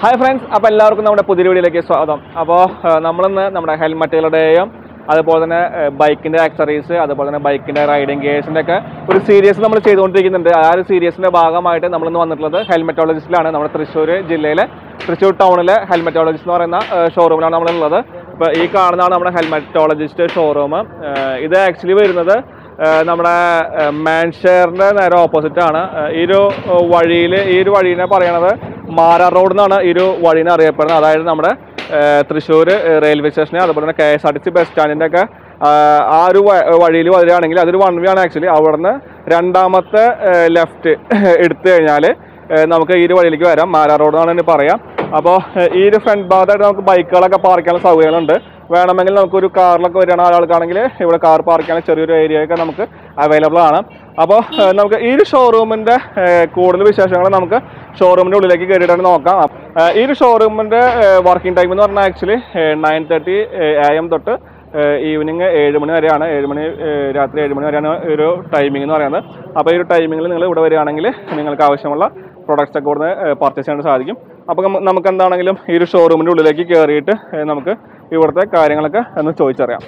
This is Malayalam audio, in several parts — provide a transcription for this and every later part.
ഹായ് ഫ്രണ്ട്സ് അപ്പോൾ എല്ലാവർക്കും നമ്മുടെ പുതിയ വീഡിയോയിലേക്ക് സ്വാഗതം അപ്പോൾ നമ്മളിന്ന് നമ്മുടെ ഹെൽമെറ്റുകളുടെയും അതുപോലെ തന്നെ ബൈക്കിൻ്റെ ആക്സറീസ് അതുപോലെ തന്നെ ബൈക്കിൻ്റെ റൈഡിങ് ഗിയേഴ്സിൻ്റെ ഒക്കെ ഒരു സീരീസ് നമ്മൾ ചെയ്തുകൊണ്ടിരിക്കുന്നുണ്ട് ആ ഒരു സീരീസിൻ്റെ ഭാഗമായിട്ട് നമ്മളിന്ന് വന്നിട്ടുള്ളത് ഹെൽമെറ്റോളജിസ്റ്റിലാണ് നമ്മുടെ തൃശ്ശൂർ ജില്ലയിലെ തൃശ്ശൂർ ടൗണിലെ ഹെൽമെറ്റോളജിസ്റ്റ് എന്ന് പറയുന്ന ഷോറൂമിലാണ് നമ്മളുള്ളത് ഇപ്പോൾ ഈ കാണുന്നതാണ് നമ്മുടെ ഹെൽമെറ്റോളജിസ്റ്റ് ഷോറൂം ഇത് ആക്ച്വലി വരുന്നത് ഏഹ് നമ്മുടെ മാൻഷെയറിന്റെ നേരെ ഓപ്പോസിറ്റ് ആണ് ഏഹ് ഈ ഒരു വഴിയിൽ ഈ ഒരു വഴീനെ പറയണത് മാര റോഡ് എന്നാണ് ഈ ഒരു വഴീനെ അറിയപ്പെടുന്നത് അതായത് നമ്മുടെ തൃശ്ശൂർ റെയിൽവേ സ്റ്റേഷന് അതുപോലെ തന്നെ K S R T C bus സ്റ്റാൻഡിൻ്റെ ഒക്കെ ആഹ് ആ ഒരു വഴിയിൽ വരികയാണെങ്കിൽ അതൊരു വൺ വേ ആണ് ആക്ച്വലി അവിടുന്ന് രണ്ടാമത്തെ ലെഫ്റ്റ് എടുത്തു കഴിഞ്ഞാൽ നമുക്ക് ഈ ഒരു വഴിയിലേക്ക് വരാം മാര റോഡ് എന്നാണ് ഇതിന് പറയാം അപ്പോൾ ഈ ഒരു ഫ്രണ്ട് ഭാഗത്തായിട്ട് നമുക്ക് ബൈക്കുകളൊക്കെ പാർക്ക് ചെയ്യാനുള്ള സൗകര്യങ്ങളുണ്ട് വേണമെങ്കിൽ നമുക്കൊരു കാറിലൊക്കെ വരികയാണ് ആളുകൾക്കാണെങ്കിൽ ഇവിടെ കാർ പാർക്ക് ചെയ്യാൻ ചെറിയൊരു ഏരിയ ഒക്കെ നമുക്ക് അവൈലബിൾ ആണ് അപ്പോൾ നമുക്ക് ഈ ഒരു ഷോറൂമിൻ്റെ കൂടുതൽ വിശേഷങ്ങൾ നമുക്ക് ഷോറൂമിൻ്റെ ഉള്ളിലേക്ക് കയറിയിട്ടാണ് നോക്കാം ഏഹ് ഈ ഒരു ഷോറൂമിൻ്റെ വർക്കിംഗ് ടൈം എന്ന് പറഞ്ഞാൽ actually nine thirty A M തൊട്ട് ഈവനിങ് ഏഴ് മണി വരെയാണ് ഏഴ് മണി ഏഹ് രാത്രി ഏഴ് മണി വരെയാണ് ഒരു ടൈമിംഗ് എന്ന് പറയുന്നത് അപ്പോൾ ഈ ഒരു ടൈമിങ്ങിൽ നിങ്ങൾ ഇവിടെ വരികയാണെങ്കിൽ നിങ്ങൾക്ക് ആവശ്യമുള്ള പ്രൊഡക്റ്റ്സ് ഒക്കെ ഇവിടുന്ന് പർച്ചേസ് ചെയ്യാൻ സാധിക്കും അപ്പോൾ നമ്മ- നമുക്ക് എന്താണെങ്കിലും ഈ ഒരു ഷോറൂമിൻ്റെ ഉള്ളിലേക്ക് കയറിയിട്ട് ഏഹ് നമുക്ക് ഇവിടുത്തെ കാര്യങ്ങളൊക്കെ ഒന്ന് ചോദിച്ചറിയാം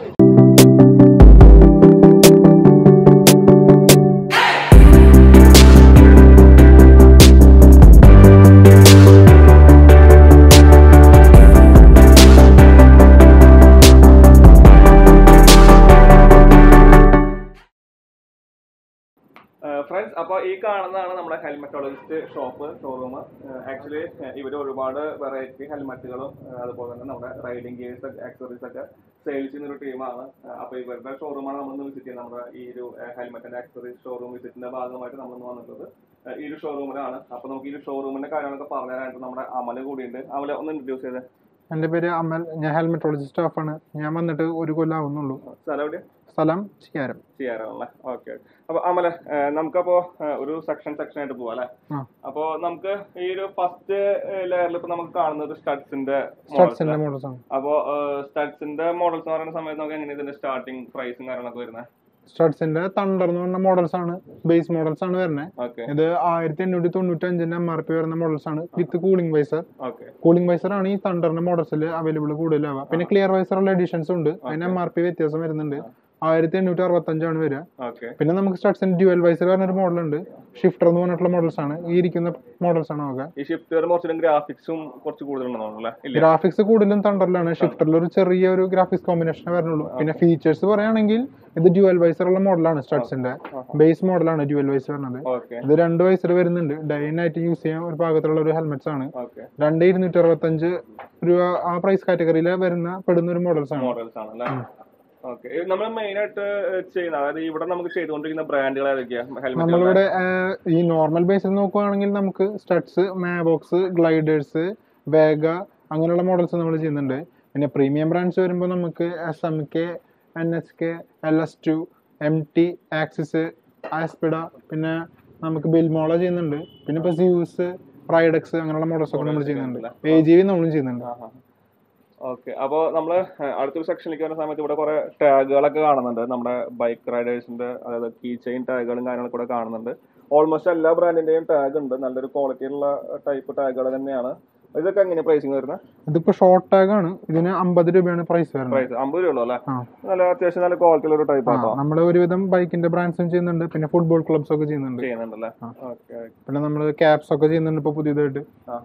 ഫ്രണ്ട്സ് അപ്പോൾ ഈ കാണുന്നതാണ് നമ്മുടെ ഹെൽമെറ്റോളജിസ്റ്റ് ഷോപ്പ് ഷോറൂം ആക്ച്വലി ഇവർ ഒരുപാട് വെറൈറ്റി ഹെൽമെറ്റുകളും അതുപോലെ തന്നെ നമ്മുടെ റൈഡിംഗ് ഗിയേഴ്സ് ആക്സറീസ് ഒക്കെ സെയിൽ ചെയ്യുന്ന ഒരു ടീമാണ് അപ്പോൾ ഇവരുടെ ഷോറൂമാണ് നമ്മൾ വിസിറ്റ് ചെയ്യുന്നത് നമ്മുടെ ഈ ഒരു ഹെൽമെറ്റിന്റെ ആക്സറീസ് ഷോറൂം വിസിറ്റിന്റെ ഭാഗമായിട്ട് നമ്മൾ വന്നിട്ടുള്ളത് ഏഹ് ഈ ഒരു ഷോറൂമിലാണ് അപ്പോൾ നമുക്ക് ഈ ഒരു ഷോറൂമിന്റെ കാര്യങ്ങളൊക്കെ പറഞ്ഞു തരാനായിട്ട് നമ്മുടെ അമല കൂടിയുണ്ട് അമല ഒന്ന് ഇൻട്രൊഡ്യൂസ് ചെയ്ത് എൻ്റെ പേര് അമൽ ഞാൻ ഹെൽമെറ്റോളജി സ്റ്റാഫാണ് ഞാൻ വന്നിട്ട് ഒരു കൊല്ലം ആവുന്നുള്ളൂ സ്ഥലം എവിടെയാ സ്ഥലം ചെയ്യാരം ചെയ്യാറാണല്ലേ ഓക്കെ അപ്പൊ അമല ഏഹ് നമുക്കപ്പോ ഏഹ് ഒരു സെക്ഷൻ സെക്ഷൻ ആയിട്ട് പോവാം അല്ലെ ആ. അപ്പോ നമുക്ക് ഈ ഒരു ഫസ്റ്റ് ലെയറിൽ ഇപ്പൊ നമുക്ക് കാണുന്നത് സ്റ്റഡ്സിന്റെ സ്റ്റാർട്സിൻ്റെ മോഡൽസ് ആണ് അപ്പോ സ്റ്റഡ്സിന്റെ മോഡൽസ് എന്ന് പറയുന്ന സമയത്ത് നമുക്ക് എങ്ങനെ ഇതിന്റെ സ്റ്റാർട്ടിങ് പ്രൈസും കാര്യങ്ങളൊക്കെ വരുന്നത് സ്റ്റാർട്സിൻ്റെ തണ്ടർ എന്ന് പറഞ്ഞ മോഡൽസ് ആണ് ബേസ് മോഡൽസ് ആണ് വരുന്നത് ഓക്കെ ഇത് ആയിരത്തി എണ്ണൂറ്റി തൊണ്ണൂറ്റി അഞ്ചിന്റെ എം ആർ പി വരുന്ന മോഡൽസ് ആണ് with cooling visor okay cooling visor ആണ് ഈ തണ്ടറിന്റെ മോഡൽസിൽ അവൈലബിൾ കൂടുതലാവുക പിന്നെ ക്ലിയർ വൈസർ ഉള്ള എഡിഷൻസ് ഉണ്ട് അതിന് എം ആർ പി വ്യത്യാസം വരുന്നുണ്ട് ആയിരത്തി എണ്ണൂറ്റി അറുപത്തി അഞ്ചാണ് വരിക ഓക്കെ പിന്നെ നമുക്ക് സ്റ്റാർട്സിന്റെ ഡ്യുവൽ വൈസർ പറഞ്ഞ ഒരു മോഡൽ ഉണ്ട് ഷിഫ്റ്റർ എന്ന് പറഞ്ഞിട്ടുള്ള മോഡൽസ് ആണ് ഈ ഇരിക്കുന്ന മോഡൽസ് ആണ് നോക്കുക ഈ ഷിഫ്റ്റ് വരുമ്പോൾ കുറച്ചും ഗ്രാഫിക്സും കുറച്ച് കൂടുതലുണ്ടെന്ന് അല്ലേ ഇല്ല ഗ്രാഫിക്സ് കൂടുതലും തണ്ടറിലാണ് ഷിഫ്റ്ററിൽ ഒരു ചെറിയ ഒരു ഗ്രാഫിക്സ് കോമ്പിനേഷൻ വരുന്നുള്ളൂ പിന്നെ ഫീച്ചേഴ്സ് പറയുകയാണെങ്കിൽ ഇത് ഡ്യുവൽ വൈസർ ഉള്ള മോഡലാണ് സ്റ്റാർട്സിന്റെ ബേസ് മോഡലാണ് ഡ്യുവൽ വൈസർ വരുന്നത് ഓക്കെ ഇത് രണ്ട് വൈസർ വരുന്നുണ്ട് ഡേ നൈറ്റ് യൂസ് ചെയ്യാൻ ഒരു പാകത്തിലുള്ള ഒരു ഹെൽമെറ്റ്സ് ആണ് ഓക്കെ രണ്ട് ഇരുന്നൂറ്റി അറുപത്തഞ്ച് രൂപ ആ പ്രൈസ് കാറ്റഗറിയിൽ വരുന്ന പെടുന്ന ഒരു മോഡൽസ് ആണ് മോഡൽസ് ആണ് അല്ലേ ഓക്കെ നമ്മൾ മെയിൻ ആയിട്ട് ചെയ്യുന്ന അതായത് ഇവിടെ നമുക്ക് ചെയ്തുകൊണ്ടിരിക്കുന്ന ബ്രാൻഡുകൾ ഏതൊക്കെയാ ഹെൽമെറ്റ് നമ്മളിവിടെ ആഹ്, ഈ നോർമൽ ബേസിൽ നോക്കുവാണെങ്കിൽ നമുക്ക് സ്റ്റഡ്സ് മാബോക്സ് ഗ്ലൈഡേഴ്സ് വേഗ അങ്ങനെയുള്ള മോഡൽസ് നമ്മൾ ചെയ്യുന്നുണ്ട് പിന്നെ പ്രീമിയം ബ്രാൻഡ്സ് വരുമ്പോൾ നമുക്ക് S M K N H K L S two M T Axis ആസ്പിഡ പിന്നെ നമുക്ക് ബിൽമോള ചെയ്യുന്നുണ്ട് പിന്നെ ഇപ്പോൾ സ്യൂസ് റൈഡക്സ് അങ്ങനെയുള്ള മോഡൽസ് ഒക്കെ നമ്മൾ ചെയ്യുന്നുണ്ട് എ ജി വി നമ്മളും ചെയ്യുന്നുണ്ട് ഓക്കെ അപ്പോൾ നമ്മൾ അടുത്തൊരു സെക്ഷനിലേക്ക് വരുന്ന സമയത്ത് ഇവിടെ കുറെ ടാഗുകളൊക്കെ കാണുന്നുണ്ട് നമ്മുടെ ബൈക്ക് റൈഡേഴ്സിന്റെ അതായത് കീ ചെയിൻ ടാഗുകളും കാര്യങ്ങളൊക്കെ ഇവിടെ കാണുന്നുണ്ട് ഓൾമോസ്റ്റ് എല്ലാ ബ്രാൻഡിന്റെയും ടാഗ് ഉണ്ട് നല്ലൊരു ക്വാളിറ്റിയുള്ള ടൈപ്പ് ടാഗുകൾ തന്നെയാണ് ഇതൊക്കെ എങ്ങനെ പ്രൈസിങ് വരുന്നത് ഇതിപ്പോൾ ഷോർട്ട് ടാഗ് ആണ് ഇതിന് അമ്പത് രൂപയാണ് പ്രൈസ് വരുന്നത് പ്രൈസ് അമ്പത് രൂപ ഉള്ളൂ അല്ലേ ആ. നല്ല അത്യാവശ്യം നല്ല ക്വാളിറ്റിയുള്ള ഒരു ടൈപ്പ് ആട്ടോ നമ്മൾ ഒരുവിധം ബൈക്കിന്റെ ബ്രാൻഡ്സും ചെയ്യുന്നുണ്ട് പിന്നെ ഫുട്ബോൾ ക്ലബ്സ് ഒക്കെ ചെയ്യുന്നുണ്ട് ചെയ്യുന്നുണ്ടല്ലേ ആ. ഓക്കെ പിന്നെ നമ്മൾ ക്യാപ്സ് ഒക്കെ ചെയ്യുന്നുണ്ട് ഇപ്പൊ പുതിയതായിട്ട്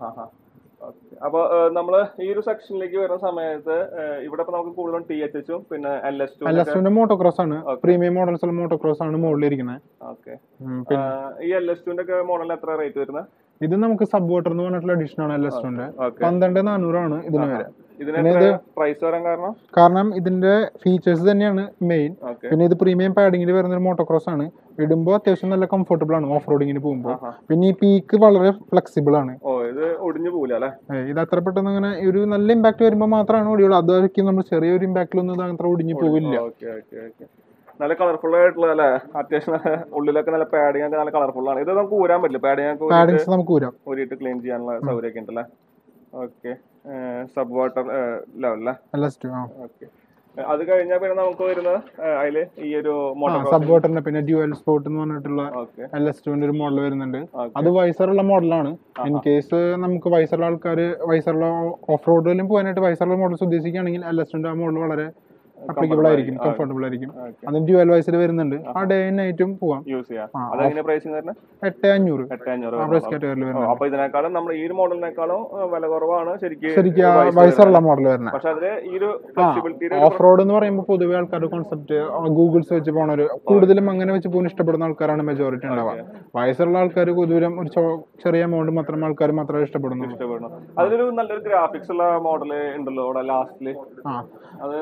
അപ്പൊ നമ്മൾ ഈ ഒരു സെക്ഷനിലേക്ക് വരുന്ന സമയത്ത് ഏഹ്, ഇവിടെ ഇപ്പൊ നമുക്ക് കൂടുതലും ടി എച്ച് എച്ചും പിന്നെ L S two L S ടുന്റെ മോട്ടോക്രോസ് ആണ് Okay. പ്രീമിയം മോഡൽസ് മോട്ടോക്രോസ് ആണ് മുകളിലിരിക്കുന്നത് ഓക്കെ പിന്നെ ഈ എൽ എസ് ടുന്റെ ഒക്കെ മോഡലിന് എത്ര റേറ്റ് വരുന്നത് ഇത് നമുക്ക് സബ് വാട്ടർ എന്ന് പറഞ്ഞിട്ടുള്ള എഡിഷൻ ആണ് എൽ എസ് ടുന്റെ ഓക്കെ പന്ത്രണ്ട് നാനൂറാണ് ഇതിന് വരെ ഇതിന് പിന്നെ എത്ര പ്രൈസ് വരാൻ കാരണം കാരണം ഇതിന്റെ ഫീച്ചേഴ്സ് തന്നെയാണ് മെയിൻ ഓക്കെ പിന്നെ ഇത് പ്രീമിയം പാഡിങ്ങിൽ വരുന്ന ഒരു മോട്ടോക്രോസ് ആണ് ഇടുമ്പോൾ അത്യാവശ്യം നല്ല കംഫർട്ടബിൾ ആണ് ഓഫ് റോഡിങ്ങിന് പോകുമ്പോൾ പിന്നെ ഈ പീക്ക് വളരെ ഫ്ലെക്സിബിൾ ആണ് ഓ ഇത് ഒടിഞ്ഞു പോവില്ല അല്ലെ ഏ, ഇത് അത്ര പെട്ടെന്ന് അങ്ങനെ ഒരു നല്ല ഇമ്പാക്ട് വരുമ്പോൾ മാത്രമാണ് ഒടിയുള്ളൂ അതായിരിക്കും നമ്മൾ ചെറിയൊരു ഇമ്പാക്റ്റിലൊന്നും ഇത് അത്ര ഒടിഞ്ഞു പോവില്ല ഓക്കെ ഓക്കെ ഓക്കെ നല്ല കളർഫുൾ ആയിട്ടുള്ള അല്ലെ അത്യാവശ്യം നല്ല ഉള്ളിലൊക്കെ നല്ല പാഡിങ് ഒക്കെ നല്ല കളർഫുൾ ആണ് ഇത് നമുക്ക് ഊരാൻ പറ്റില്ല പാഡിങ് ഒക്കെ ഊരിയിട്ട് പാഡിങ്സ് നമുക്ക് ഊരാം ഊരിയിട്ട് ക്ലീൻ ചെയ്യാനുള്ള സൗകര്യമൊക്കെ ഉണ്ടല്ലേ ഓക്കെ സബ് വാട്ടർ ലെവലല്ലേ എൽ എസ് ടു ആ ഓക്കെ അത് കഴിഞ്ഞാൽ പിന്നെ നമുക്ക് വരുന്നത് അതില് ഈ ഒരു മോട്ടോർ സബ്വേർട്ടറിന്റെ പിന്നെ ഡ്യുവൽ സ്പോട്ട് എന്ന് പറഞ്ഞിട്ടുള്ള ഓക്കെ എൽ എസ് ടുവിന്റെ ഒരു മോഡൽ വരുന്നുണ്ട് ഓക്കെ അത് വൈസറുള്ള മോഡലാണ് ഇൻ കേസ് നമുക്ക് വൈസറുള്ള ആൾക്കാർ വൈസറുള്ള ഓഫ് റോഡിലും പോകാനായിട്ട് വൈസറുള്ള മോഡൽസ് ഉദ്ദേശിക്കുകയാണെങ്കിൽ എൽ എസ് ടുവിന്റെ ആ മോഡൽ വളരെ അപ്ലിക്കബിൾ ആയിരിക്കും ആയിരിക്കും. കംഫർട്ടബിൾ ആയിരിക്കും ഓക്കെ അതിന് ഡ്യുവൽ വൈസിൽ വരുന്നുണ്ട് ആ ഡേ നൈറ്റും പോവാം യൂസ് ചെയ്യാം ആ, അതെങ്ങനെ പ്രൈസിങ് വരുന്നത് എട്ട് അഞ്ഞൂറ് എട്ട് അഞ്ഞൂറ് ആ പ്രൈസ് കാറ്റഗറിയിൽ ഓ, വരുന്നുണ്ട് അപ്പൊ ഇതിനേക്കാളും നമ്മൾ ഈ ഒരു മോഡലിനേക്കാളും ഏഹ്, വില കുറവാണ് ശരിക്കും ശരിക്കും ആ വൈസറുള്ള മോഡൽ വരുന്നത് പക്ഷെ അതില് ഈ ഒരു ആ ഫ്ലെക്സിബിലിറ്റിയുടെ ഓഫ് റോഡ് എന്ന് പറയുമ്പോൾ പൊതുവെ ആൾക്കാരുടെ കോൺസെപ്റ്റ് ഗൂഗിൾസ് വെച്ച് പോണ ഒരു കൂടുതലും അങ്ങനെ വെച്ച് പോകാൻ ഇഷ്ടപ്പെടുന്ന ആൾക്കാരാണ് മെജോറിറ്റി ഉണ്ടാവുക വയസ്സുള്ള ആൾക്കാർ പൊതുവെ ഒരു ചോ- ചെറിയ എമൗണ്ട് മാത്രം ആൾക്കാർ മാത്രമേ ഇഷ്ടപ്പെടുന്നുള്ളൂ ഇഷ്ടപ്പെടുന്നു അതിലൊരു നല്ലൊരു ഗ്രാഫിക്സ് ഉള്ള മോഡൽ ഉണ്ടല്ലോ അവിടെ ലാസ്റ്റില് ആ അത്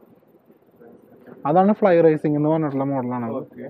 അതാണ് ഫ്ലൈ റേസിംഗ് എന്ന് പറഞ്ഞിട്ടുള്ള മോഡലാണ് ഓക്കെ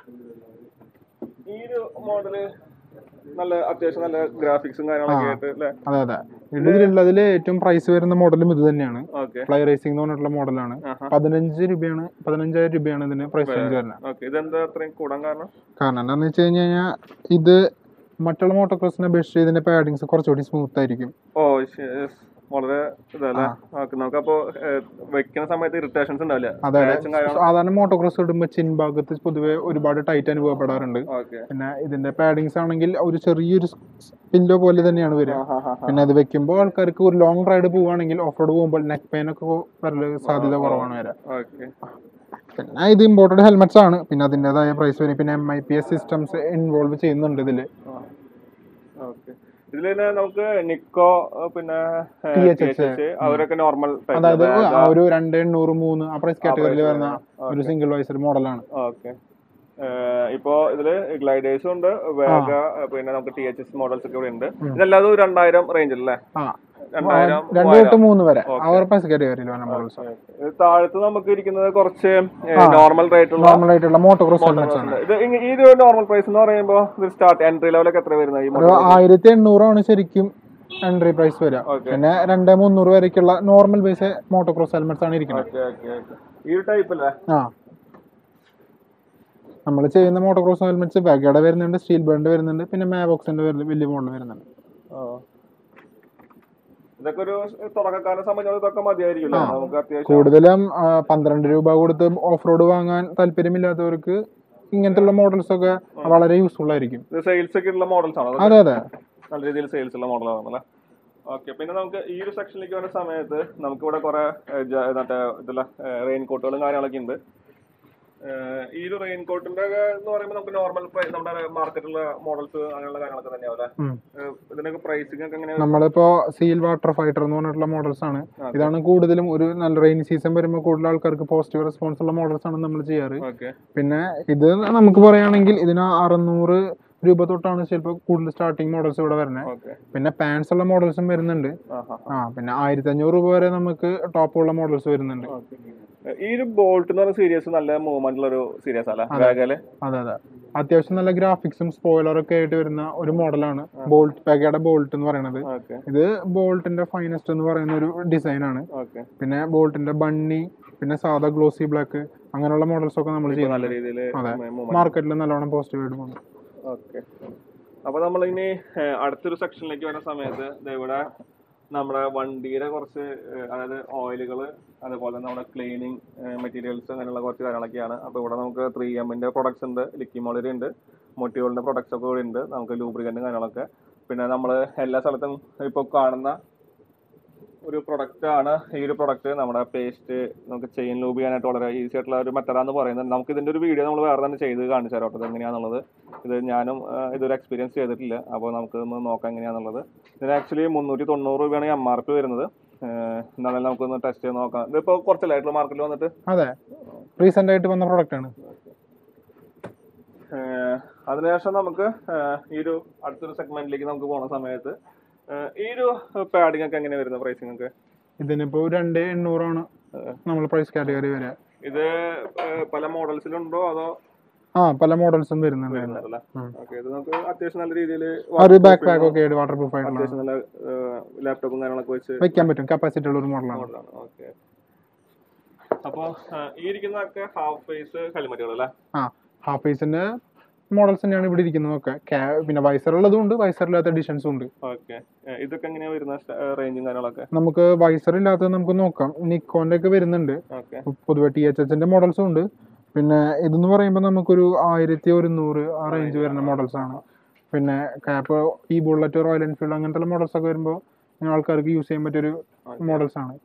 ഈ ഒരു മോഡല് നല്ല അത്യാവശ്യം നല്ല ഗ്രാഫിക്സും കാര്യങ്ങളൊക്കെ ആയിട്ട് അല്ലേ അതെ അതെ ഇതിലുള്ളതിൽ ഏറ്റവും പ്രൈസ് വരുന്ന മോഡലും ഇത് തന്നെയാണ് ഓക്കെ ഫ്ലൈ റേസിംഗ് എന്ന് പറഞ്ഞിട്ടുള്ള മോഡലാണ് ആഹാ. പതിനഞ്ച് രൂപയാണ് പതിനഞ്ചായിരം രൂപയാണ് ഇതിന് പ്രൈസ് റേഞ്ച് വരുന്നത് ഓക്കെ ഇതെന്താ അത്രയും കൂടാൻ കാരണം കാരണം എന്താണെന്ന് വെച്ച് കഴിഞ്ഞ് കഴിഞ്ഞാൽ ഇത് മറ്റുള്ള മോട്ടോക്രോസിനെ അപേക്ഷിച്ച് ഇതിന്റെ പാഡിങ്സ് കുറച്ചുകൂടി സ്മൂത്ത് ആയിരിക്കും ഓ ശ- yes. വളരെ ഇതല്ലേ ഓക്കെ നമുക്കപ്പോ ഏഹ്, വെക്കുന്ന സമയത്ത് ഇറിറ്റേഷൻസ് ഉണ്ടാവില്ല അതെ അതെ Scratch ഉം കാര്യങ്ങളും സാധാരണ മോട്ടോക്രോസ് ഇടുമ്പോൾ ചിൻ ഭാഗത്ത് പൊതുവെ ഒരുപാട് ടൈറ്റ് അനുഭവപ്പെടാറുണ്ട് ഓക്കെ പിന്നെ ഇതിന്റെ പാഡിങ്സ് ആണെങ്കിൽ ഒരു ചെറിയൊരു പില്ലോ പോലെ തന്നെയാണ് വരിക പിന്നെ അത് വെക്കുമ്പോൾ ആൾക്കാർക്ക് ഒരു ലോങ് റൈഡ് പോവുകയാണെങ്കിൽ ഓഫ് റോഡ് പോകുമ്പോൾ നെക്ക് പെയിൻ ഒക്കെ വരല് സാധ്യത കുറവാണ് വരാൻ ഓക്കെ പിന്നെ ഇത് ഇമ്പോർട്ടഡ് ഹെൽമെറ്റ്സ് ആണ് പിന്നെ അതിൻ്റെതായ പ്രൈസ് വരും പിന്നെ M I P S systems involve ചെയ്യുന്നുണ്ട് ഇതില് ഓക്കെ ഇതിൽ തന്നെ നമുക്ക് നിക്കോ ഏഹ്, പിന്നെ ഏഹ്, THX, THX, അവരൊക്കെ നോർമൽ അതായത് ആ ഒരു രണ്ട് എണ്ണൂറ് മൂന്ന് ആ പ്രൈസ് കാറ്റഗറിയിൽ വരുന്ന ഒരു സിംഗിൾ വൈസർ മോഡലാണ് ഓക്കെ ഇപ്പോ ഇതില് ഗ്ലൈഡേഴ്സും ഉണ്ട് വേഗ പിന്നെ നമുക്ക് ടി എച്ച് എസ് മോഡൽസ് ഒക്കെ ഇവിടെ ഉണ്ട് ഇതല്ലാതെ ഒരു രണ്ടായിരം റേഞ്ചിൽ അല്ലേ ആ രണ്ടായിരം രണ്ട് തൊട്ട് മൂന്ന് വരെ ആ ഒരു പ്രൈസ് കാറ്റഗറിയിൽ വരുന്ന മോഡൽസ് ഇത് താഴത്ത് നമുക്ക് ഇരിക്കുന്നത് കുറച്ച് നോർമൽ റേറ്റ് ഉള്ള നോർമൽ ആയിട്ടുള്ള മോട്ടോക്രോസ് ഹെൽമെറ്റ്സ് ആണ് ഇത് ഇങ്ങ- ഈ ഒരു നോർമൽ പ്രൈസ് എന്ന് പറയുമ്പോൾ ഇത് സ്റ്റാർട്ട് എൻട്രി ലെവലൊക്കെ എത്ര വരുന്നത് ഈ ഒരു ആയിരത്തി എണ്ണൂറാണ് ശരിക്കും എൻട്രി പ്രൈസ് വരിക Okay. പിന്നെ രണ്ട് മുന്നൂറ് വരയ്ക്കുള്ള നോർമൽ ബേസ് മോട്ടോക്രോസ് ഹെൽമെറ്റ്സ് ആണ് ഇരിക്കുന്നത് ഓക്കെ ഓക്കെ ഓക്കെ ഈ ഒരു ടൈപ്പ് അല്ലേ ആ നമ്മൾ ചെയ്യുന്ന മോട്ടോക്രോസ് ഹെൽമെറ്റ്സ് വെഗയുടെ വരുന്നുണ്ട് സ്റ്റീൽ ബേണിന്റെ വരുന്നുണ്ട് പിന്നെ മാബോക്സിന്റെ വലിയ മോഡൽ വരുന്നുണ്ട് ആ. ഇതൊക്കെ ഒരു തുടക്കക്കാരെ സംബന്ധിച്ചോളം ഇതൊക്കെ മതിയായിരിക്കും നമുക്ക് അത്യാവശ്യം കൂടുതലും ആ, പന്ത്രണ്ട് രൂപ കൊടുത്ത് ഓഫ് റോഡ് വാങ്ങാൻ താല്പര്യമില്ലാത്തവർക്ക് ഇങ്ങനത്തെ മോഡൽസ് ഒക്കെ വളരെ യൂസ്ഫുൾ ആയിരിക്കും ഇത് സെയിൽസ് ഒക്കെ ഉള്ള മോഡൽസ് ആണോ അതെ അതെ നല്ല രീതിയിൽ സെയിൽസ് ഉള്ള മോഡലാണ് അല്ലേ ഓക്കെ പിന്നെ നമുക്ക് ഈ ഒരു സെക്ഷനിലേക്ക് വരുന്ന സമയത്ത് നമുക്ക് ഇവിടെ കുറെ ഏഹ്, ജ- മറ്റേ ഇതില്ല റെയിൻ കോട്ടുകളും കാര്യങ്ങളൊക്കെ ഉണ്ട് ഏഹ്, ഈ ഒരു റെയിൻ കോട്ടിന്റെ എന്ന് പറയുമ്പോൾ നമുക്ക് നോർമൽ നമ്മുടെ മാർക്കറ്റിലുള്ള മോഡൽസ് അങ്ങനെയുള്ള കാര്യങ്ങളൊക്കെ തന്നെയാവും അല്ലേ ഉം. ഏഹ്, ഇതിനൊക്കെ പ്രൈസിംഗ് ഒക്കെ എങ്ങനെയാണ് നമ്മളിപ്പോ സീൽ വാട്ടർ ഫൈറ്റർ എന്ന് പറഞ്ഞിട്ടുള്ള മോഡൽസ് ആണ് ഇതാണ് കൂടുതലും ഒരു നല്ല റെയിൻ സീസൺ വരുമ്പോൾ കൂടുതൽ ആൾക്കാർക്ക് പോസിറ്റീവ് റെസ്പോൺസ് ഉള്ള മോഡൽസ് ആണ് നമ്മൾ ചെയ്യാറ് ഓക്കെ പിന്നെ ഇത് നമുക്ക് പറയുകയാണെങ്കിൽ ഇതിന് അറുന്നൂറ് രൂപ തൊട്ടാണ് ചിലപ്പോൾ കൂടുതൽ സ്റ്റാർട്ടിങ് മോഡൽസ് ഇവിടെ വരുന്നത് ഓക്കെ പിന്നെ പാൻസ് ഉള്ള മോഡൽസും വരുന്നുണ്ട് ആഹാ ആ പിന്നെ ആയിരത്തി അഞ്ഞൂറ് രൂപ വരെ നമുക്ക് ടോപ്പ് ഉള്ള മോഡൽസ് വരുന്നുണ്ട് ഓക്കെ ഈ ഒരു ബോൾട്ട് എന്ന് പറയുന്ന സീരീസ് നല്ല മൂവ്മെന്റ് ഉള്ള ഒരു സീരീസ് അല്ല വേഗല് അതെ അതെ അത്യാവശ്യം നല്ല ഗ്രാഫിക്സും സ്പോയിലറും ഒക്കെ ആയിട്ട് വരുന്ന ഒരു മോഡലാണ് ബോൾട്ട് പെഗയുടെ ബോൾട്ട് എന്ന് പറയുന്നത് ഓക്കെ ഇത് ബോൾട്ടിന്റെ ഫൈനസ്റ്റ് എന്ന് പറയുന്ന ഒരു ഡിസൈൻ ആണ് ഓക്കെ പിന്നെ ബോൾട്ടിന്റെ ബണ്ണി പിന്നെ സാധാ ഗ്ലോസി ബ്ലാക്ക് അങ്ങനെയുള്ള മോഡൽസ് ഒക്കെ നമ്മൾ നല്ല ചെയ്യുന്നുണ്ട് രീതിയിൽ അതെ. മൂവ്മെന്റ് മാർക്കറ്റിൽ നല്ലോണം പോസിറ്റീവ് ആയിട്ട് പോകുന്നു ഓക്കെ അപ്പൊ നമ്മൾ ഇനി ഏഹ്, അടുത്തൊരു സെക്ഷനിലേക്ക് വരുന്ന സമയത്ത് ദേ ഇവിടെ നമ്മുടെ വണ്ടിയുടെ കുറച്ച് ഏഹ്, അതായത് ഓയിലുകൾ അതുപോലെ തന്നെ നമ്മുടെ ക്ലീനിങ് മെറ്റീരിയൽസ് അങ്ങനെയുള്ള കുറച്ച് കാര്യങ്ങളൊക്കെയാണ് അപ്പോൾ ഇവിടെ നമുക്ക് ത്രീ എമ്മിന്റെ പ്രൊഡക്ട്സ് ഉണ്ട് ലിക്കിമോളിരി ഉണ്ട് മൊട്ടിയോളിന്റെ പ്രൊഡക്ട്സ് ഒക്കെ ഇവിടെ ഉണ്ട് നമുക്ക് ലൂബ്രിക്കന്റ് കാര്യങ്ങളൊക്കെ പിന്നെ നമ്മൾ എല്ലാ സ്ഥലത്തും ഇപ്പോൾ കാണുന്ന ഒരു പ്രൊഡക്റ്റ് ആണ് ഈ ഒരു പ്രൊഡക്റ്റ് നമ്മുടെ പേസ്റ്റ് നമുക്ക് ചെയിൻ ലൂബ് ചെയ്യാനായിട്ട് വളരെ ഈസി ആയിട്ടുള്ള ഒരു മെത്തഡാന്ന് പറയുന്നത് നമുക്ക് ഇതിന്റെ ഒരു വീഡിയോ നമ്മൾ വേറെ തന്നെ ചെയ്ത് കാണിച്ചു തരാം കേട്ടോ ഇത് എങ്ങനെയാണെന്നുള്ളത് ഇത് ഞാനും ആ, ഇതൊരു എക്സ്പീരിയൻസ് ചെയ്തിട്ടില്ല അപ്പോൾ നമുക്ക് ഒന്ന് നോക്കാം എങ്ങനെയാണെന്നുള്ളത് ഇതിന് ആക്ച്വലി മുന്നൂറ്റി തൊണ്ണൂറ് രൂപയാണ് എം ആർ പി വരുന്നത് ഏഹ്, എന്നാലും നമുക്കൊന്ന് ടെസ്റ്റ് ചെയ്ത് നോക്കാം ഇതിപ്പോൾ കുറച്ചല്ലായിട്ടുള്ള മാർക്കറ്റിൽ വന്നിട്ട് അതെ റീസെന്റ് ആയിട്ട് വന്ന പ്രൊഡക്റ്റ് ആണ് ഏഹ്, അതിനുശേഷം നമുക്ക് ഏഹ്, ഈ ഒരു അടുത്തൊരു സെഗ്മെന്റിലേക്ക് നമുക്ക് പോകുന്ന സമയത്ത് ഏഹ്, ഈ ഒരു പാഡിംഗ് ഒക്കെ എങ്ങനെ വരുന്നത് പ്രൈസിംഗ് ഒക്കെ ഇതിനിപ്പോ രണ്ട് എണ്ണൂറാണ് നമ്മൾ പ്രൈസ് കാറ്റഗറി വരിക ഇത് ഏഹ്, പല മോഡൽസിലുണ്ടോ അതോ ആ പല മോഡൽസും വരുന്നുണ്ട് ഇതില്. വരുന്നതല്ലേ ഉം. ഓക്കെ ഇത് നമുക്ക് അത്യാവശ്യം നല്ല രീതിയിൽ ആ ഒരു ബാക്ക് പാക്ക് ഒക്കെ ആയിട്ട് വാട്ടർ പ്രൂഫ് ആയിട്ടുള്ള അത്യാവശ്യം നല്ല ലാപ്ടോപ്പും കാര്യങ്ങളൊക്കെ വെച്ച് വെക്കാൻ പറ്റും കപ്പാസിറ്റി ഉള്ള ഒരു മോഡലാണ് മോഡലാണ് ഓക്കെ അപ്പോൾ ഈ ഇരിക്കുന്നതൊക്കെ ഹാഫ് ഫേസ് ഹെൽമെറ്റുകൾ അല്ലേ ആ ഹാഫ് ഫേസിന്റെ മോഡൽസ് തന്നെയാണ് ഇവിടെ ഇരിക്കുന്നതൊക്കെ ക്യാ- പിന്നെ വൈസർ ഉള്ളതും ഉണ്ട് വൈസർ ഇല്ലാത്ത എഡിഷൻസും ഉണ്ട് ഓക്കെ ഇതൊക്കെ എങ്ങനെയാ വരുന്ന റേഞ്ചും കാര്യങ്ങളൊക്കെ നമുക്ക് വൈസർ ഇല്ലാത്തത് നമുക്ക് നോക്കാം നിക്കോന്റെ ഒക്കെ വരുന്നുണ്ട് ഓക്കെ പൊതുവെ ടി എച്ച് എച്ചിന്റെ മോഡൽസും ഉണ്ട് പിന്നെ ഇതെന്ന് പറയുമ്പോൾ നമുക്കൊരു ആയിരത്തി ഒരുന്നൂറ് ആ റേഞ്ച് വരുന്ന മോഡൽസ് ആണ് പിന്നെ ക്യാപ്പ് ഈ ബുള്ളറ്റ് റോയൽ എൻഫീൽഡ് അങ്ങനത്തെ മോഡൽസ് ഒക്കെ വരുമ്പോൾ ആൾക്കാർക്ക് യൂസ് ചെയ്യാൻ പറ്റിയൊരു മോഡൽസ് ആണ്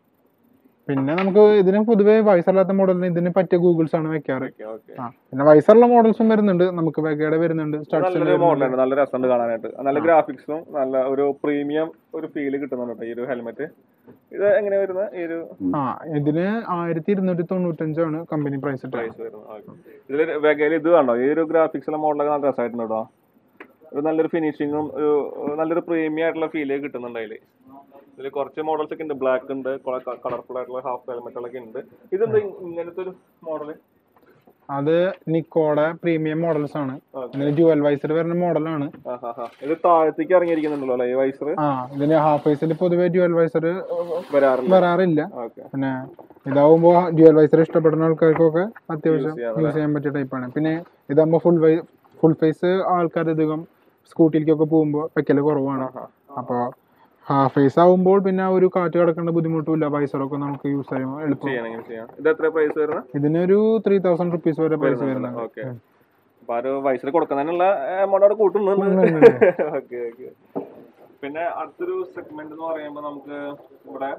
പിന്നെ നമുക്ക് ഇതിന് പൊതുവെ വയസ്സല്ലാത്ത മോഡലിന് ഇതിന് പറ്റിയ ഗൂഗിൾസ് ആണ് വെക്കാറ് ഓക്കെ ഓക്കെ ആ പിന്നെ വയസ്സുള്ള മോഡൽസും വരുന്നുണ്ട് നമുക്ക് വെഗയുടെ വരുന്നുണ്ട് നല്ലൊരു സ്റ്റാർട്സ് മോഡലാണ് നല്ല രസമുണ്ട് കാണാനായിട്ട് നല്ല ഗ്രാഫിക്സും നല്ല ഒരു പ്രീമിയം ഒരു ഫീല് കിട്ടുന്നുണ്ട് കേട്ടോ ഈ ഒരു ഹെൽമെറ്റ് ഇത് എങ്ങനെ വരുന്നത് ഈ ഒരു ആ ഇതിന് ആയിരത്തി ഇരുന്നൂറ്റി തൊണ്ണൂറ്റഞ്ചാണ് കമ്പനി പ്രൈസ് ഇട്ടത് പ്രൈസ് വരുന്നത് ഇതിൽ വെഗയിൽ ഇത് കണ്ടോ ഈ ഒരു ഗ്രാഫിക്സ് ഉള്ള മോഡലൊക്കെ നല്ല രസമായിട്ടുണ്ട് കേട്ടോ ഒരു നല്ലൊരു ഫിനിഷിങ്ങും ഒരു ഒരു നല്ലൊരു പ്രീമിയം ആയിട്ടുള്ള ഫീല് കിട്ടുന്നുണ്ട് അതിൽ ഇതിൽ കുറച്ച് മോഡൽസ് ഒക്കെ ഉണ്ട് ബ്ലാക്ക് ഉണ്ട് കളർഫുൾ ആയിട്ടുള്ള ഹാഫ് ഹെൽമെറ്റുകളൊക്കെ ഉണ്ട് ഇതെന്താ ഇങ്ങനത്തെ ഒരു മോഡല് അത് നിക്കോടെ പ്രീമിയം മോഡൽസ് ആണ് Okay. ഇതിന് ഡ്യുവൽ വൈസർ വരുന്ന മോഡലാണ് ഇത് താഴത്തേക്ക് ഇറങ്ങിയിരിക്കുന്നുണ്ടല്ലോ അല്ലേ ഈ വൈസർ ആ ഇതിന് ഹാഫ് വൈസിൽ പൊതുവെ ഡ്യുവൽ വൈസർ വരാറില്ല വരാറില്ല ഓക്കെ പിന്നെ ഇതാവുമ്പോൾ ഡ്യുവൽ വൈസർ ഇഷ്ടപ്പെടുന്ന ആൾക്കാർക്കൊക്കെ അത്യാവശ്യം Use ചെയ്യാം, യൂസ് ചെയ്യാൻ പറ്റിയ ടൈപ്പാണ് പിന്നെ ഇതാകുമ്പോൾ ഫുൾ വൈ ഫുൾ ഫേസ് ആൾക്കാർ അധികം സ്കൂട്ടിയിലേക്കൊക്കെ പോകുമ്പോൾ വെക്കല് കുറവാണ് അപ്പോൾ ഹാഫ് ഫേസ് ആവുമ്പോൾ പിന്നെ ആ ഒരു കാറ്റ് കിടക്കേണ്ട ബുദ്ധിമുട്ടുമില്ല വൈസറൊക്കെ നമുക്ക് യൂസ് ചെയ്യാൻ എളുപ്പം ചെയ്യണമെങ്കിൽ ചെയ്യാം ഇത് എത്ര പ്രൈസ് വരുന്നത് ഇതിനൊരു ത്രീ തൗസൻഡ് റുപ്പീസ് വരെ പ്രൈസ് വരുന്നുണ്ട് ഓക്കെ അപ്പൊ ആ ഒരു വയസ്സിൽ കൊടുക്കുന്നതിനുള്ള എമൗണ്ട് അവിടെ കൂട്ടുന്നുണ്ട് ഓക്കെ ഓക്കെ പിന്നെ അടുത്തൊരു സെഗ്മെന്റ് എന്ന് പറയുമ്പോൾ നമുക്ക് ഇവിടെ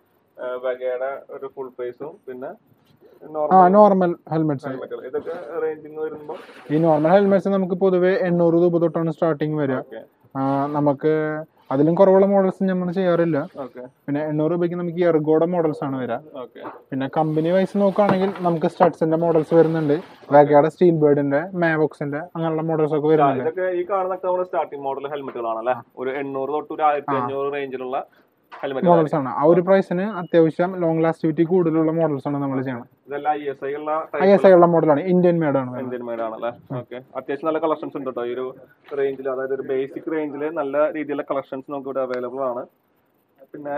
വകയുടെ ഒരു ഫുൾ ഫേസും പിന്നെ ആ നോർമൽ നോർമൽ ഹെൽമെറ്റ്സ് ഹെൽമെറ്റുകൾ ഇതൊക്കെ റേഞ്ചിങ് വരുമ്പോൾ ഈ നോർമൽ ഹെൽമെറ്റ്സ് നമുക്ക് പൊതുവെ എണ്ണൂറ് രൂപ തൊട്ടാണ് സ്റ്റാർട്ടിങ് വരിക ഓക്കെ ആ, നമുക്ക് അതിലും കുറവുള്ള മോഡൽസ് നമ്മൾ ചെയ്യാറില്ല ഓക്കെ പിന്നെ എണ്ണൂറ് രൂപയ്ക്ക് നമുക്ക് എർഗോയുടെ മോഡൽസ് ആണ് വരിക ഓക്കെ പിന്നെ കമ്പനി വൈസ് നോക്കുകയാണെങ്കിൽ നമുക്ക് സ്റ്റഡ്സിന്റെ മോഡൽസ് വരുന്നുണ്ട് വാഗയുടെ സ്റ്റീൽ ബേർഡിന്റെ മാവോക്സിന്റെ അങ്ങനെയുള്ള മോഡൽസ് ഒക്കെ വരുന്നുണ്ട് ഇതൊക്കെ ഈ കാണുന്നൊക്കെ നമ്മുടെ സ്റ്റാർട്ടിംഗ് മോഡൽ ഹെൽമെറ്റുകളാണല്ലേ ഒരു എണ്ണൂറ് തൊട്ട് ഒരു ആയിരത്തി അഞ്ഞൂറ് റേഞ്ചിലുള്ള ഹെൽമെറ്റ് മോഡൽസ് ആണ് ആ ഒരു പ്രൈസിന് അത്യാവശ്യം ലോങ് ലാസ്റ്റിവിറ്റി കൂടുതലുള്ള മോഡൽസ് ആണ് നമ്മൾ ചെയ്യണം ഇതെല്ലാം ഐ എസ് ഐ ഉള്ള ഐ എസ് ഐ ഉള്ള മോഡലാണ് ഇന്ത്യൻ മേഡ് ആണ് വരുന്നത്. ഇന്ത്യൻ മെയ്ഡ് ആണല്ലേ ഓക്കെ അത്യാവശ്യം നല്ല കളക്ഷൻസ് ഉണ്ട് കേട്ടോ ഈ ഒരു റേഞ്ചിൽ അതായത് ഒരു ബേസിക് റേഞ്ചിൽ നല്ല രീതിയിലുള്ള കളക്ഷൻസ് നമുക്ക് ഇവിടെ അവൈലബിൾ ആണ് പിന്നെ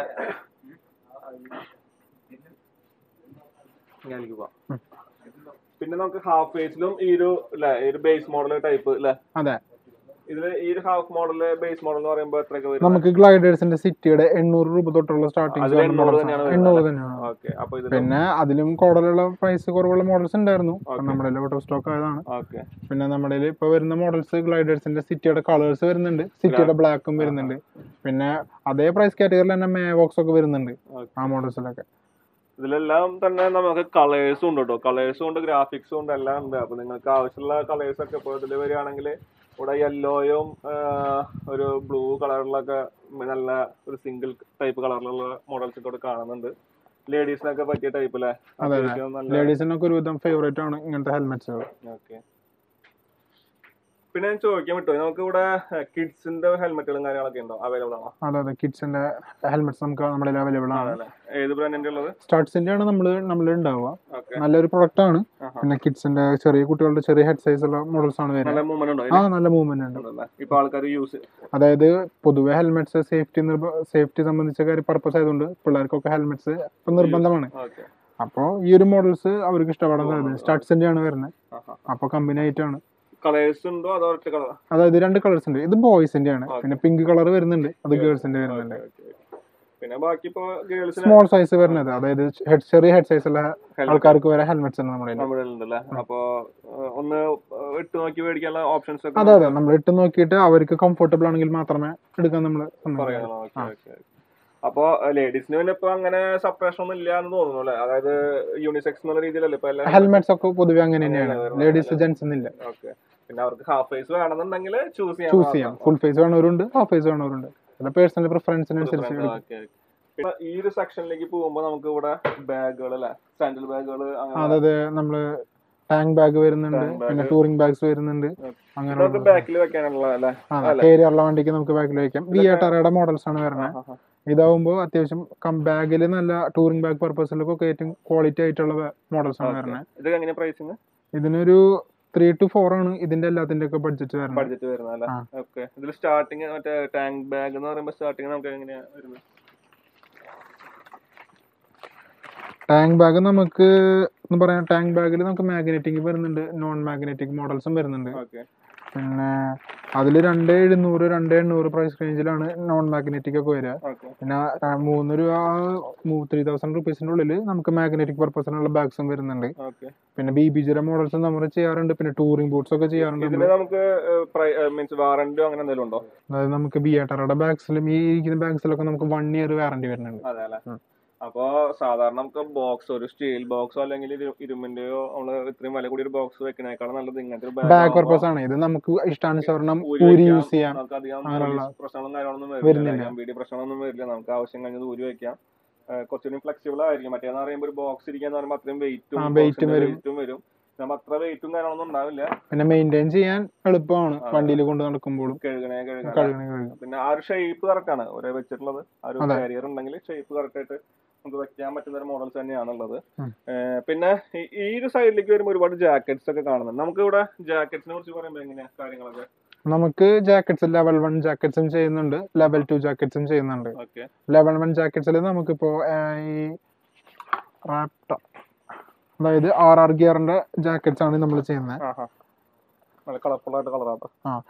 ഞാൻ എനിക്ക് പോവാം. പിന്നെ നമുക്ക് ഹാഫ് ഫേസിലും ഈ ഒരു അല്ലെ ഈ ഒരു ബേസ് മോഡൽ ടൈപ്പ് അല്ലെ അതെ ഇതില് ഈ ഒരു ഹാഫ് മോഡൽ ബേസ് മോഡൽ എന്ന് പറയുമ്പോൾ എത്രയൊക്കെ വരും നമുക്ക് ഗ്ലൈഡേഴ്സിന്റെ സിറ്റിയുടെ എണ്ണൂറ് രൂപ തൊട്ടുള്ള സ്റ്റാർട്ടിംഗ് അതിൽ എണ്ണൂറ് തന്നെയാണ് വരുന്നത് എണ്ണൂറ് തന്നെയാണ് ഓക്കെ അപ്പൊ ഇതിൽ പിന്നെ അതിലും കൂടുതലുള്ള പ്രൈസ് കുറവുള്ള മോഡൽസ് ഉണ്ടായിരുന്നു അപ്പൊ നമ്മുടെ ഔട്ട് ഓഫ് സ്റ്റോക്ക് ആയതാണ് ഓക്കെ പിന്നെ നമ്മുടെ ഇപ്പൊ വരുന്ന മോഡൽസ് ഗ്ലൈഡേഴ്സിന്റെ സിറ്റിയുടെ കളേഴ്സ് വരുന്നുണ്ട് സിറ്റിയുടെ ബ്ലാക്കും വരുന്നുണ്ട് പിന്നെ അതേ പ്രൈസ് കാറ്റഗറിയിൽ തന്നെ മേവോക്സ് ഒക്കെ വരുന്നുണ്ട് Okay. ആ മോഡൽസിലൊക്കെ ഇതിലെല്ലാം തന്നെ നമുക്ക് കളേഴ്സും ഉണ്ട് കേട്ടോ കളേഴ്സും ഉണ്ട് ഗ്രാഫിക്സും ഉണ്ട് എല്ലാം ഉണ്ട് അപ്പൊ നിങ്ങൾക്ക് ആവശ്യമുള്ള കളേഴ്സ് ഒക്കെ ഇപ്പോൾ ഇതിൽ വരികയാണെങ്കിൽ ഇവിടെ യെല്ലോയും ഒരു ബ്ലൂ കളറിലൊക്കെ നല്ല ഒരു സിംഗിൾ ടൈപ്പ് കളറിലുള്ള മോഡൽസ് ഒക്കെ ഇവിടെ കാണുന്നുണ്ട് ലേഡീസിനൊക്കെ പറ്റിയ ടൈപ്പ് അല്ലേ അതെ, അതെ. അത്യാവശ്യം നല്ല ലേഡീസിനൊക്കെ ഒരുവിധം ഫേവറേറ്റ് ആണ് ഇങ്ങനത്തെ ഹെൽമെറ്റ്സുകൾ ഓക്കെ പിന്നെ ഞാൻ ചോദിക്കാൻ വിട്ടു നമുക്ക് ഇവിടെ കിഡ്സിന്റെ ഹെൽമെറ്റുകളും കാര്യങ്ങളൊക്കെ ഉണ്ടോ അവൈലബിൾ ആണോ അതെ അതെ കിഡ്സിന്റെ ഹെൽമെറ്റ്സ് നമുക്ക് നമ്മുടെ അവൈലബിൾ ആണ് ആണല്ലേ ഏത് ബ്രാൻഡിന്റെ ഉള്ളത് സ്റ്റാർട്സിന്റെ ആണ് നമ്മൾ നമ്മൾ ഉണ്ടാവുക ഓക്കെ നല്ലൊരു പ്രൊഡക്റ്റ് ആണ് ആഹാ. പിന്നെ കിഡ്സിന്റെ ചെറിയ കുട്ടികളുടെ ചെറിയ ഹെഡ് സൈസ് ഉള്ള മോഡൽസ് ആണ് വരുന്നത് നല്ല മൂവ്മെന്റ് ഉണ്ടോ ആ നല്ല മൂവ്മെന്റ് ഉണ്ട് ഉണ്ടല്ലേ ഇപ്പൊ ആൾക്കാർ യൂസ് അതായത് പൊതുവെ ഹെൽമെറ്റ്സ് സേഫ്റ്റി സേഫ്റ്റി സംബന്ധിച്ച കാര്യം പർപ്പസ് ആയതുകൊണ്ട് പിള്ളേർക്കൊക്കെ ഹെൽമെറ്റ്സ് ഇപ്പൊ നിർബന്ധമാണ് ഓക്കെ അപ്പോൾ ഈ ഒരു മോഡൽസ് അവർക്ക് ഇഷ്ടപ്പെടാൻ സാധ്യത സ്റ്റാർട്സിന്റെ ആണ് വരുന്നത് ആഹാ അപ്പോൾ കമ്പനി ആയിട്ടാണ് കളേഴ്സ് ഉണ്ടോ അതോ ഒറ്റ കളർ അതായത് രണ്ട് കളേഴ്സ് ഉണ്ട് ഇത് ബോയ്സിന്റെ ആണ് പിന്നെ പിങ്ക് കളർ വരുന്നുണ്ട് അത് ഗേൾസിന്റെ വരുന്നുണ്ട് പിന്നെ ബാക്കി ഇപ്പൊ ഗേൾസിന് സ്മോൾ സൈസ് വരുന്നത് അതായത് head- ചെറിയ ഹെഡ് സൈസ് ഉള്ള ആൾക്കാർക്ക് വരെ ഹെൽമെറ്റ്സ് ഉണ്ട് നമ്മുടെ കയ്യില്. നമ്മുടെ ഉണ്ടല്ലേ അപ്പൊ ഏഹ്, ഒന്ന് ഇട്ട് നോക്കി മേടിക്കാനുള്ള ഓപ്ഷൻസ് ഒക്കെ അതെ അതെ നമ്മൾ ഇട്ട് നോക്കിയിട്ട് അവർക്ക് കംഫർട്ടബിൾ ആണെങ്കിൽ മാത്രമേ എടുക്കാൻ നമ്മൾ പറയാനോ ഓക്കെ ഓക്കെ അപ്പൊ ലേഡീസിന് പിന്നെ ഇപ്പൊ അങ്ങനെ സെപ്പറേഷൻ ഒന്നും ഇല്ല എന്ന് തോന്നുന്നു അല്ലെ അതായത് യൂണിസെക്സ് എന്നുള്ള രീതിയിലല്ലേ ഇപ്പൊ എല്ലാ ഹെൽമെറ്റ്സ് ഒക്കെ പൊതുവെ അങ്ങനെ തന്നെയാണ് ലേഡീസ് ജെന്റ്സ് എന്നില്ല ഓക്കെ പിന്നെ അവർക്ക് ഹാഫ് ഫേസ് വേണമെന്നുണ്ടെങ്കിൽ ചൂസ് ചെയ്യാം ചൂസ് ചെയ്യാം ഫുൾ ഫേസ് വേണവരുണ്ട് ഹാഫ് ഫേസ് വേണവരുണ്ട് ചില പേഴ്സണൽ പ്രിഫറൻസിനനുസരിച്ച് എടുക്കും ഓക്കെ പിന്നെ ഈ ഒരു സെക്ഷനിലേക്ക് പോകുമ്പോൾ നമുക്ക് ഇവിടെ ബാഗുകൾ അല്ലെ സാൻഡൽ ബാഗുകൾ അങ്ങനെ അതായത് നമ്മള് ടാങ്ക് ബാഗ് വരുന്നുണ്ട് പിന്നെ ടൂറിംഗ് ബാഗ്സ് വരുന്നുണ്ട് അങ്ങനെ ഇതൊക്കെ ബാക്കിൽ വെക്കാനുള്ള അല്ലെ കേരിയുള്ള വണ്ടിക്ക് നമുക്ക് ബാഗിൽ വയ്ക്കാം വി എ ടറയുടെ മോഡൽസ് ആണ് വരുന്നത് ഇതാവുമ്പോൾ അത്യാവശ്യം ബാഗിൽ നല്ല ടൂറിംഗ് ബാഗ് പർപ്പസിലൊക്കെ ഏറ്റവും ക്വാളിറ്റി ആയിട്ടുള്ള മോഡൽസ് ആണ് വരുന്നത് ഇതൊക്കെ എങ്ങനെ പ്രൈസിങ് ഇതിനൊരു ത്രീ ടു ഫോർ ആണ് ഇതിന്റെ എല്ലാത്തിന്റെ ഒക്കെ ബഡ്ജറ്റ് വരുന്നത് ബഡ്ജറ്റ് വരുന്നത് അല്ലേ ആ. ഓക്കെ ഇതിൽ സ്റ്റാർട്ടിങ് മറ്റേ ടാങ്ക് ബാഗ് എന്ന് പറയുമ്പോൾ സ്റ്റാർട്ടിങ് നമുക്ക് എങ്ങനെയാ വരുന്നത് ടാങ്ക് ബാഗ് നമുക്ക് എന്ന് പറയാൻ ടാങ്ക് ബാഗിൽ നമുക്ക് മാഗ്നറ്റിക് വരുന്നുണ്ട് നോൺ മാഗ്നറ്റിക് മോഡൽസും വരുന്നുണ്ട് ഓക്കെ പിന്നെ അതിൽ രണ്ട് എഴുന്നൂറ് രണ്ട് എണ്ണൂറ് പ്രൈസ് റേഞ്ചിലാണ് നോൺ മാഗ്നറ്റിക് ഒക്കെ വരിക ഓക്കെ പിന്നെ ര- മൂന്ന് രൂപ ത്രീ തൗസൻഡ് റുപ്പീസിന്റെ ഉള്ളിൽ നമുക്ക് മാഗ്നറ്റിക് പർപ്പസിനുള്ള ബാഗ്സും വരുന്നുണ്ട് ഓക്കെ പിന്നെ ബി ബി ജിയുടെ മോഡൽസും നമ്മൾ ചെയ്യാറുണ്ട് പിന്നെ ടൂറിംഗ് ബൂട്ട്സ് ഒക്കെ ചെയ്യാറുണ്ട് ഇതിന് നമുക്ക് മീൻസ് വാറന്റിയോ അങ്ങനെ എന്തെങ്കിലും ഉണ്ടോ അതായത് നമുക്ക് ബിയേട്ടറുടെ ബാഗ്സിലും ഈ ഇരിക്കുന്ന ബാഗ്സിലൊക്കെ നമുക്ക് വൺ ഇയർ വാറണ്ടി വരുന്നുണ്ട് അതെ അല്ലെ ഉം. അപ്പോ സാധാരണ നമുക്ക് ബോക്സ് ഒരു സ്റ്റീൽ ബോക്സോ അല്ലെങ്കിൽ ഇരു- ഇരുമ്പിന്റെയോ നമ്മള് ഇത്രയും വില കൂടി ഒരു ബോക്സ് വെക്കണേക്കാളും നല്ലത് ഇങ്ങനത്തെ ഒരു ബാഗ് ബാഗ് പർപ്പസ് ആണ് ഇത് നമുക്ക് ഇഷ്ടാനുസരണം ഊരി ഊരി വെക്കാം. യൂസ് ചെയ്യാം നമുക്ക് അധികം അങ്ങനെയുള്ള police പ്രശ്നങ്ങളും കാര്യങ്ങളൊന്നും വരുന്നില്ല. വരില്ല വീഡിയോ പ്രശ്നങ്ങളൊന്നും വരില്ല നമുക്ക് ആവശ്യം കഴിഞ്ഞത് ഊരി വെക്കാം ഏഹ് കുറച്ചുകൂടി ഫ്ലെക്സിബിൾ ആയിരിക്കും മറ്റേന്ന് പറയുമ്പോൾ ഒരു ബോക്സ് ഇരിക്കാന്ന് പറയുമ്പോൾ അത്രയും ആ, വെയിറ്റും weight ഉം വരും. വെയിറ്റും വരും നമ്മൾ അത്ര വെയിറ്റും കാര്യങ്ങളൊന്നും ഉണ്ടാവില്ല പിന്നെ മെയിൻറ്റെയിൻ ചെയ്യാൻ എളുപ്പമാണ് ആ. വണ്ടിയിൽ കൊണ്ട് നടക്കുമ്പോഴും കഴുകണേ കഴുകണേ കഴുകണ കഴുകും പിന്നെ ആ ഒരു ഷേപ്പ് കറക്റ്റ് ആണ് ഒരേ വെച്ചിട്ടുള്ളത് ആ ഒരു അതെ. കാരിയർ ഉണ്ടെങ്കിൽ ഷേപ്പ് കറക്റ്റ് ആയിട്ട് നമുക്ക് വെക്കാൻ പറ്റുന്ന ഒരു മോഡൽസ് തന്നെയാണുള്ളത് ഉം. ഏഹ് പിന്നെ ഈ- ഈ ഒരു സൈഡിലേക്ക് വരുമ്പോൾ ഒരുപാട് ജാക്കറ്റ്സ് ഒക്കെ കാണുന്നുണ്ട് നമുക്ക് ഇവിടെ ജാക്കറ്റ്സിനെ കുറിച്ച് പറയുമ്പോൾ എങ്ങനെയാ കാര്യങ്ങളൊക്കെ നമുക്ക് ജാക്കറ്റ്സ് ലെവൽ വൺ ജാക്കറ്റ്സും ചെയ്യുന്നുണ്ട് ലെവൽ ടു ജാക്കറ്റ്സും ചെയ്യുന്നുണ്ട് ഓക്കെ ലെവൽ വൺ ജാക്കറ്റ്സിൽ നമുക്കിപ്പോ ആ, ഈ റാപ്റ്റർ അതായത് ആർ ആർ ഗിയറിന്റെ ജാക്കറ്റ്സ് ആണ് നമ്മൾ ചെയ്യുന്നത് ആ ഹാ നല്ല കളർഫുൾ ആയിട്ട് കളറാട്ടോ